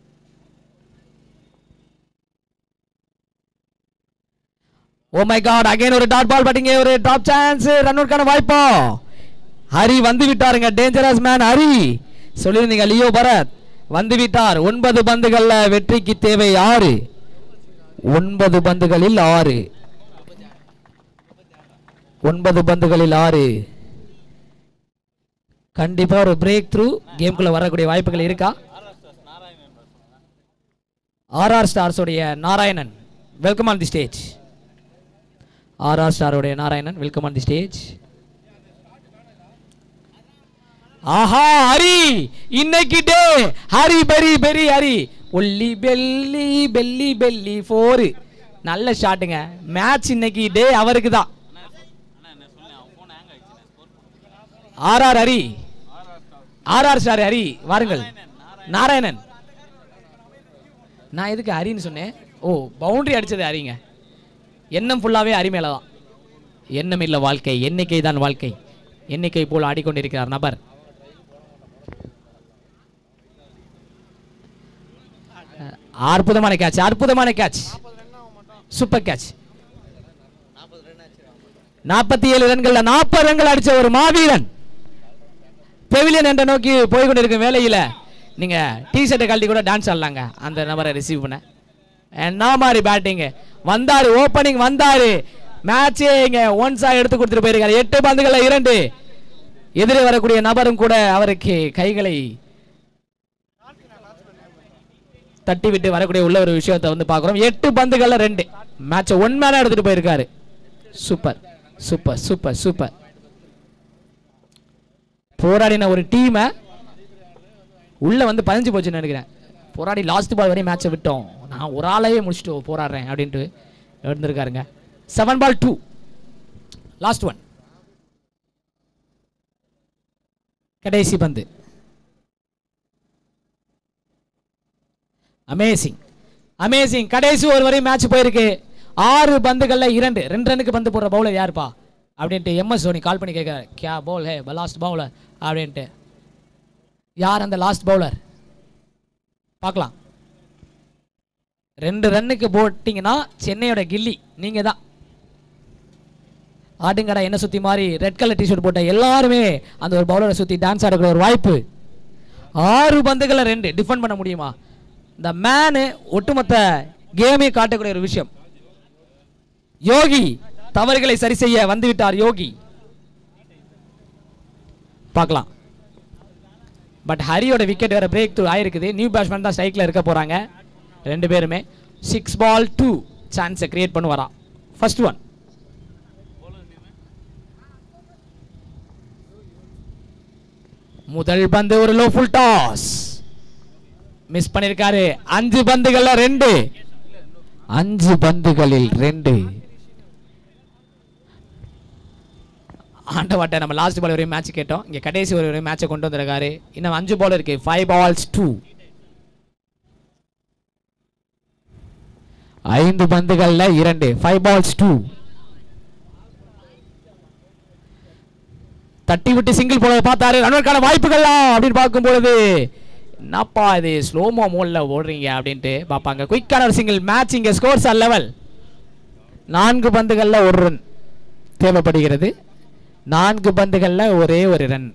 oh my God again ஒரு டாட் பால் பட்டிங்க ஒரு டாப் சான்ஸ் ரன் அவுட்கான வாய்ப்பா ஹரி வந்து விட்டாருங்க டேஞ்சரஸ் மேன் ஹரி சொல்லியிருந்தீங்க லியோ பரத் வந்து விட்டார் ஒன்பது பந்துகள்ல வெற்றிக்கு தேவை ஆறு ஒன்பது பந்துகளில் ஆறு ஒன்பது பந்துகளில் ஆறு கண்டிப்பா ஒரு பிரேக் த்ரூ கேம்குள்ள வரக்கூடிய வாய்ப்புகள் இருக்கா ஆர்ஆர் ஸ்டார்ஸோடைய Narayanan welcome on the stage RR ஸ்டாரோடைய Narayanan welcome on the stage ஆஹா ஹரி இன்னைக்கு டே ஹரி பெரி பெரி ஹரி ஒல்லி பெல்லி பெல்லி பெல்லி ஃபோரு நல்ல ஷாட்டுங்க மேட்ச் இன்னைக்கு டே அவருக்கு தான் RR Hari RR star Hari வாருங்கள் நாராயணன் நான் எதுக்கு ஹரின்னு சொன்னேன் ஓ பவுண்டரி அடிச்சது ஹரிங்க எண்ணம் ஃபுல்லாவே ஹரி மேல தான் எண்ணம் இல்ல வாழ்க்கை எண்ணிக்கை தான் வாழ்க்கை எண்ணிக்கை போல் ஆடிக்கொண்டிருக்கிறார் நபர் அற்புதமான கேட்ச் அற்புதமான கேட்ச் சூப்பர் கேட்ச் நாற்பத்தி ஏழு ரன்கள்ல நாற்பது ரன்கள் அடிச்ச ஒரு மாவீரன் பெவிலியன் என்ற நோக்கி போய் கொண்டிருக்கும் வேலையில நீங்க டி ஷர்ட்டை கழட்டி கூட டான்ஸ் ஆடலாங்க அந்த நபரை ரிசீவ் பண்ண என்ன மாதிரி பேட்டிங் வந்தாரு ஓப்பனிங் வந்தாரு மேட்சே இங்க ஒன்ஸா எடுத்து கொடுத்துட்டு போயிருக்காரு எட்டு பந்துகளை இரண்டு எதிரே வரக்கூடிய நபரும் கூட அவருக்கு கைகளை தட்டி விட்டு வரக்கூடிய உள்ள ஒரு விஷயத்தை வந்து பார்க்குறோம் எட்டு பந்துகள்ல ரெண்டு மேட்சை ஒன் மேனா எடுத்துட்டு போயிருக்காரு சூப்பர் சூப்பர் சூப்பர் சூப்பர் போராடின ஒரு டீமை உள்ள வந்து பதிஞ்சு போச்சுன்னு நினைக்கிறேன் போராடி லாஸ்ட் பால் வரையும் மேட்சை விட்டோம் நான் ஒரு ஆளையே முடிச்சுட்டு போராடுறேன் அப்படின்ட்டு இருந்திருக்காருங்க seven ball two last one கடைசி பந்து அமேசிங் அமேசிங் கடைசி ஒரு வரை மேட்ச் போயிருக்கு ஆறு பந்துகள்ல இரண்டு ரெண்டு ரன்னுக்கு பந்து போடுற பவுலர் யாருப்பா அப்படின்ட்டு எம்எஸ் தோனி கால் பண்ணி கேட்க கியா பவுல் ஹே லாஸ்ட் பவுலர் அப்படின்ட்டு யார் அந்த லாஸ்ட் பவுலர் பார்க்கலாம் ரெண்டு ரன்னுக்கு போட்டிங்கன்னா சென்னையோட கில்லி நீங்க தான் ஆடுங்கடா என்ன சுத்தி மாதிரி ரெட் கலர் டிஷர்ட் போட்ட எல்லாருமே அந்த ஒரு பவுலரை சுத்தி டான்ஸ் ஆடக்கூடிய ஒரு வாய்ப்பு ஆறு பந்துகளை ரெண்டு டிஃபெண்ட் பண்ண முடியுமா இந்த மேனு ஒட்டுமொத்த கேமே காட்டக்கூடிய ஒரு விஷயம் யோகி தவறுகளை சரி செய்ய வந்துவிட்டார் யோகி பார்க்கலாம் பட் ஹரியோட விக்கெட் வேற பிரேக் த்ரூ ஆயிருக்குது நியூ பேட்ஸ்மேன் தான் ஸ்ட்ரைக்ல இருக்க போறாங்க ரெண்டு பேருமே சிக்ஸ் பால் டூ சான்ஸை கிரியேட் பண்ணுவாராம் ஃபர்ஸ்ட் ஒன் முதல் பந்து ஒரு லோ ஃபுல் டாஸ் மிஸ் பண்ணிருக்காரு அஞ்சு பந்துகள்ல ரெண்டு அஞ்சு பந்துகளில் ரெண்டு ஆண்டவாட்ட நம்ம லாஸ்ட் பால் வரையும் மேட்ச் கேட்டோம் இங்க கடைசி ஒரு வரையும் மேட்சை கொண்டு வந்திருக்காரு இன்னும் அஞ்சு பால் இருக்கு ஃபைவ் பால்ஸ் டூ ஐந்து பந்துகள்ல இரண்டு ஃபைவ் பால்ஸ் டூ தட்டி விட்டு சிங்கிள் போல பார்த்தாரு ரன்னுக்கான வாய்ப்புகள்லாம் அப்படின்னு பார்க்கும் பொழுது என்னப்பா இது ஸ்லோமோ மோட்ல ஓடுறீங்க அப்படின்ட்டு பார்ப்பாங்க குயிக்கான ஒரு சிங்கிள் மேட்ச் இங்க ஸ்கோர்ஸ் ஆர் லெவல் நான்கு பந்துகளில் ஒரு ரன் தேவைப்படுகிறது நான்கு பந்துகளில் ஒரே ஒரு ரன்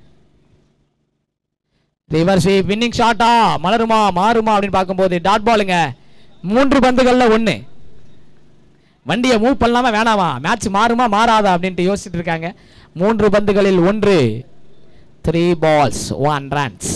ரிவர்ஸ் வின்னிங் ஷாட்டா மலருமா மாறுமா அப்படின்னு பார்க்கும்போது டாட் பாலுங்க மூன்று பந்துகளில் ஒன்று வண்டியை மூவ் பண்ணலாமா வேணாமா மேட்ச் மாறுமா மாறாதா அப்படின்ட்டு யோசிச்சுட்டு இருக்காங்க மூன்று பந்துகளில் ஒன்று த்ரீ பால்ஸ் ஒன் ரன்ஸ்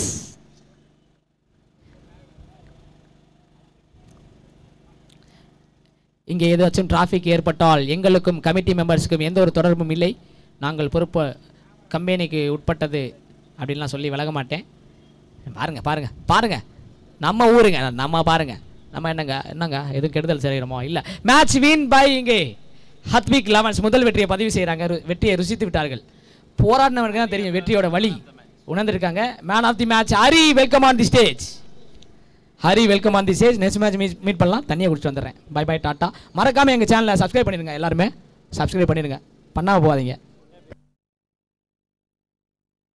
இங்கே ஏதாச்சும் டிராஃபிக் ஏற்பட்டால் எங்களுக்கும் கமிட்டி மெம்பர்ஸுக்கும் எந்த ஒரு தொடர்பும் இல்லை நாங்கள் பொறுப்பு கம்பெனிக்கு உட்பட்டது அப்படின்லாம் சொல்லி விலக மாட்டேன் பாருங்க பாருங்க பாருங்க நம்ம ஊருங்க நம்ம பாருங்க நம்ம என்னங்க என்னங்க எதுவும் கெடுதல் செய்கிறோமோ இல்லை மேட்ச் வின் பை இங்கே ஹத்விக் லெவன்ஸ் முதல் வெற்றியை பதிவு செய்கிறாங்க வெற்றியை ருசித்து விட்டார்கள் போராடினவருக்கு தான் தெரியும் வெற்றியோட வழி உணர்ந்திருக்காங்க man of the match Hari welcome on the stage Hari welcome on the stage next match meet meet பண்ணலாம் தண்ணியை குடிச்சிட்டு வந்துடுறேன் பை பை டாட்டா மறக்காமல் எங்கள் சேனலை சப்ஸ்கிரைப் பண்ணிடுங்க எல்லாருமே சப்ஸ்கிரைப் பண்ணிடுங்க பண்ணாமல் போகாதீங்க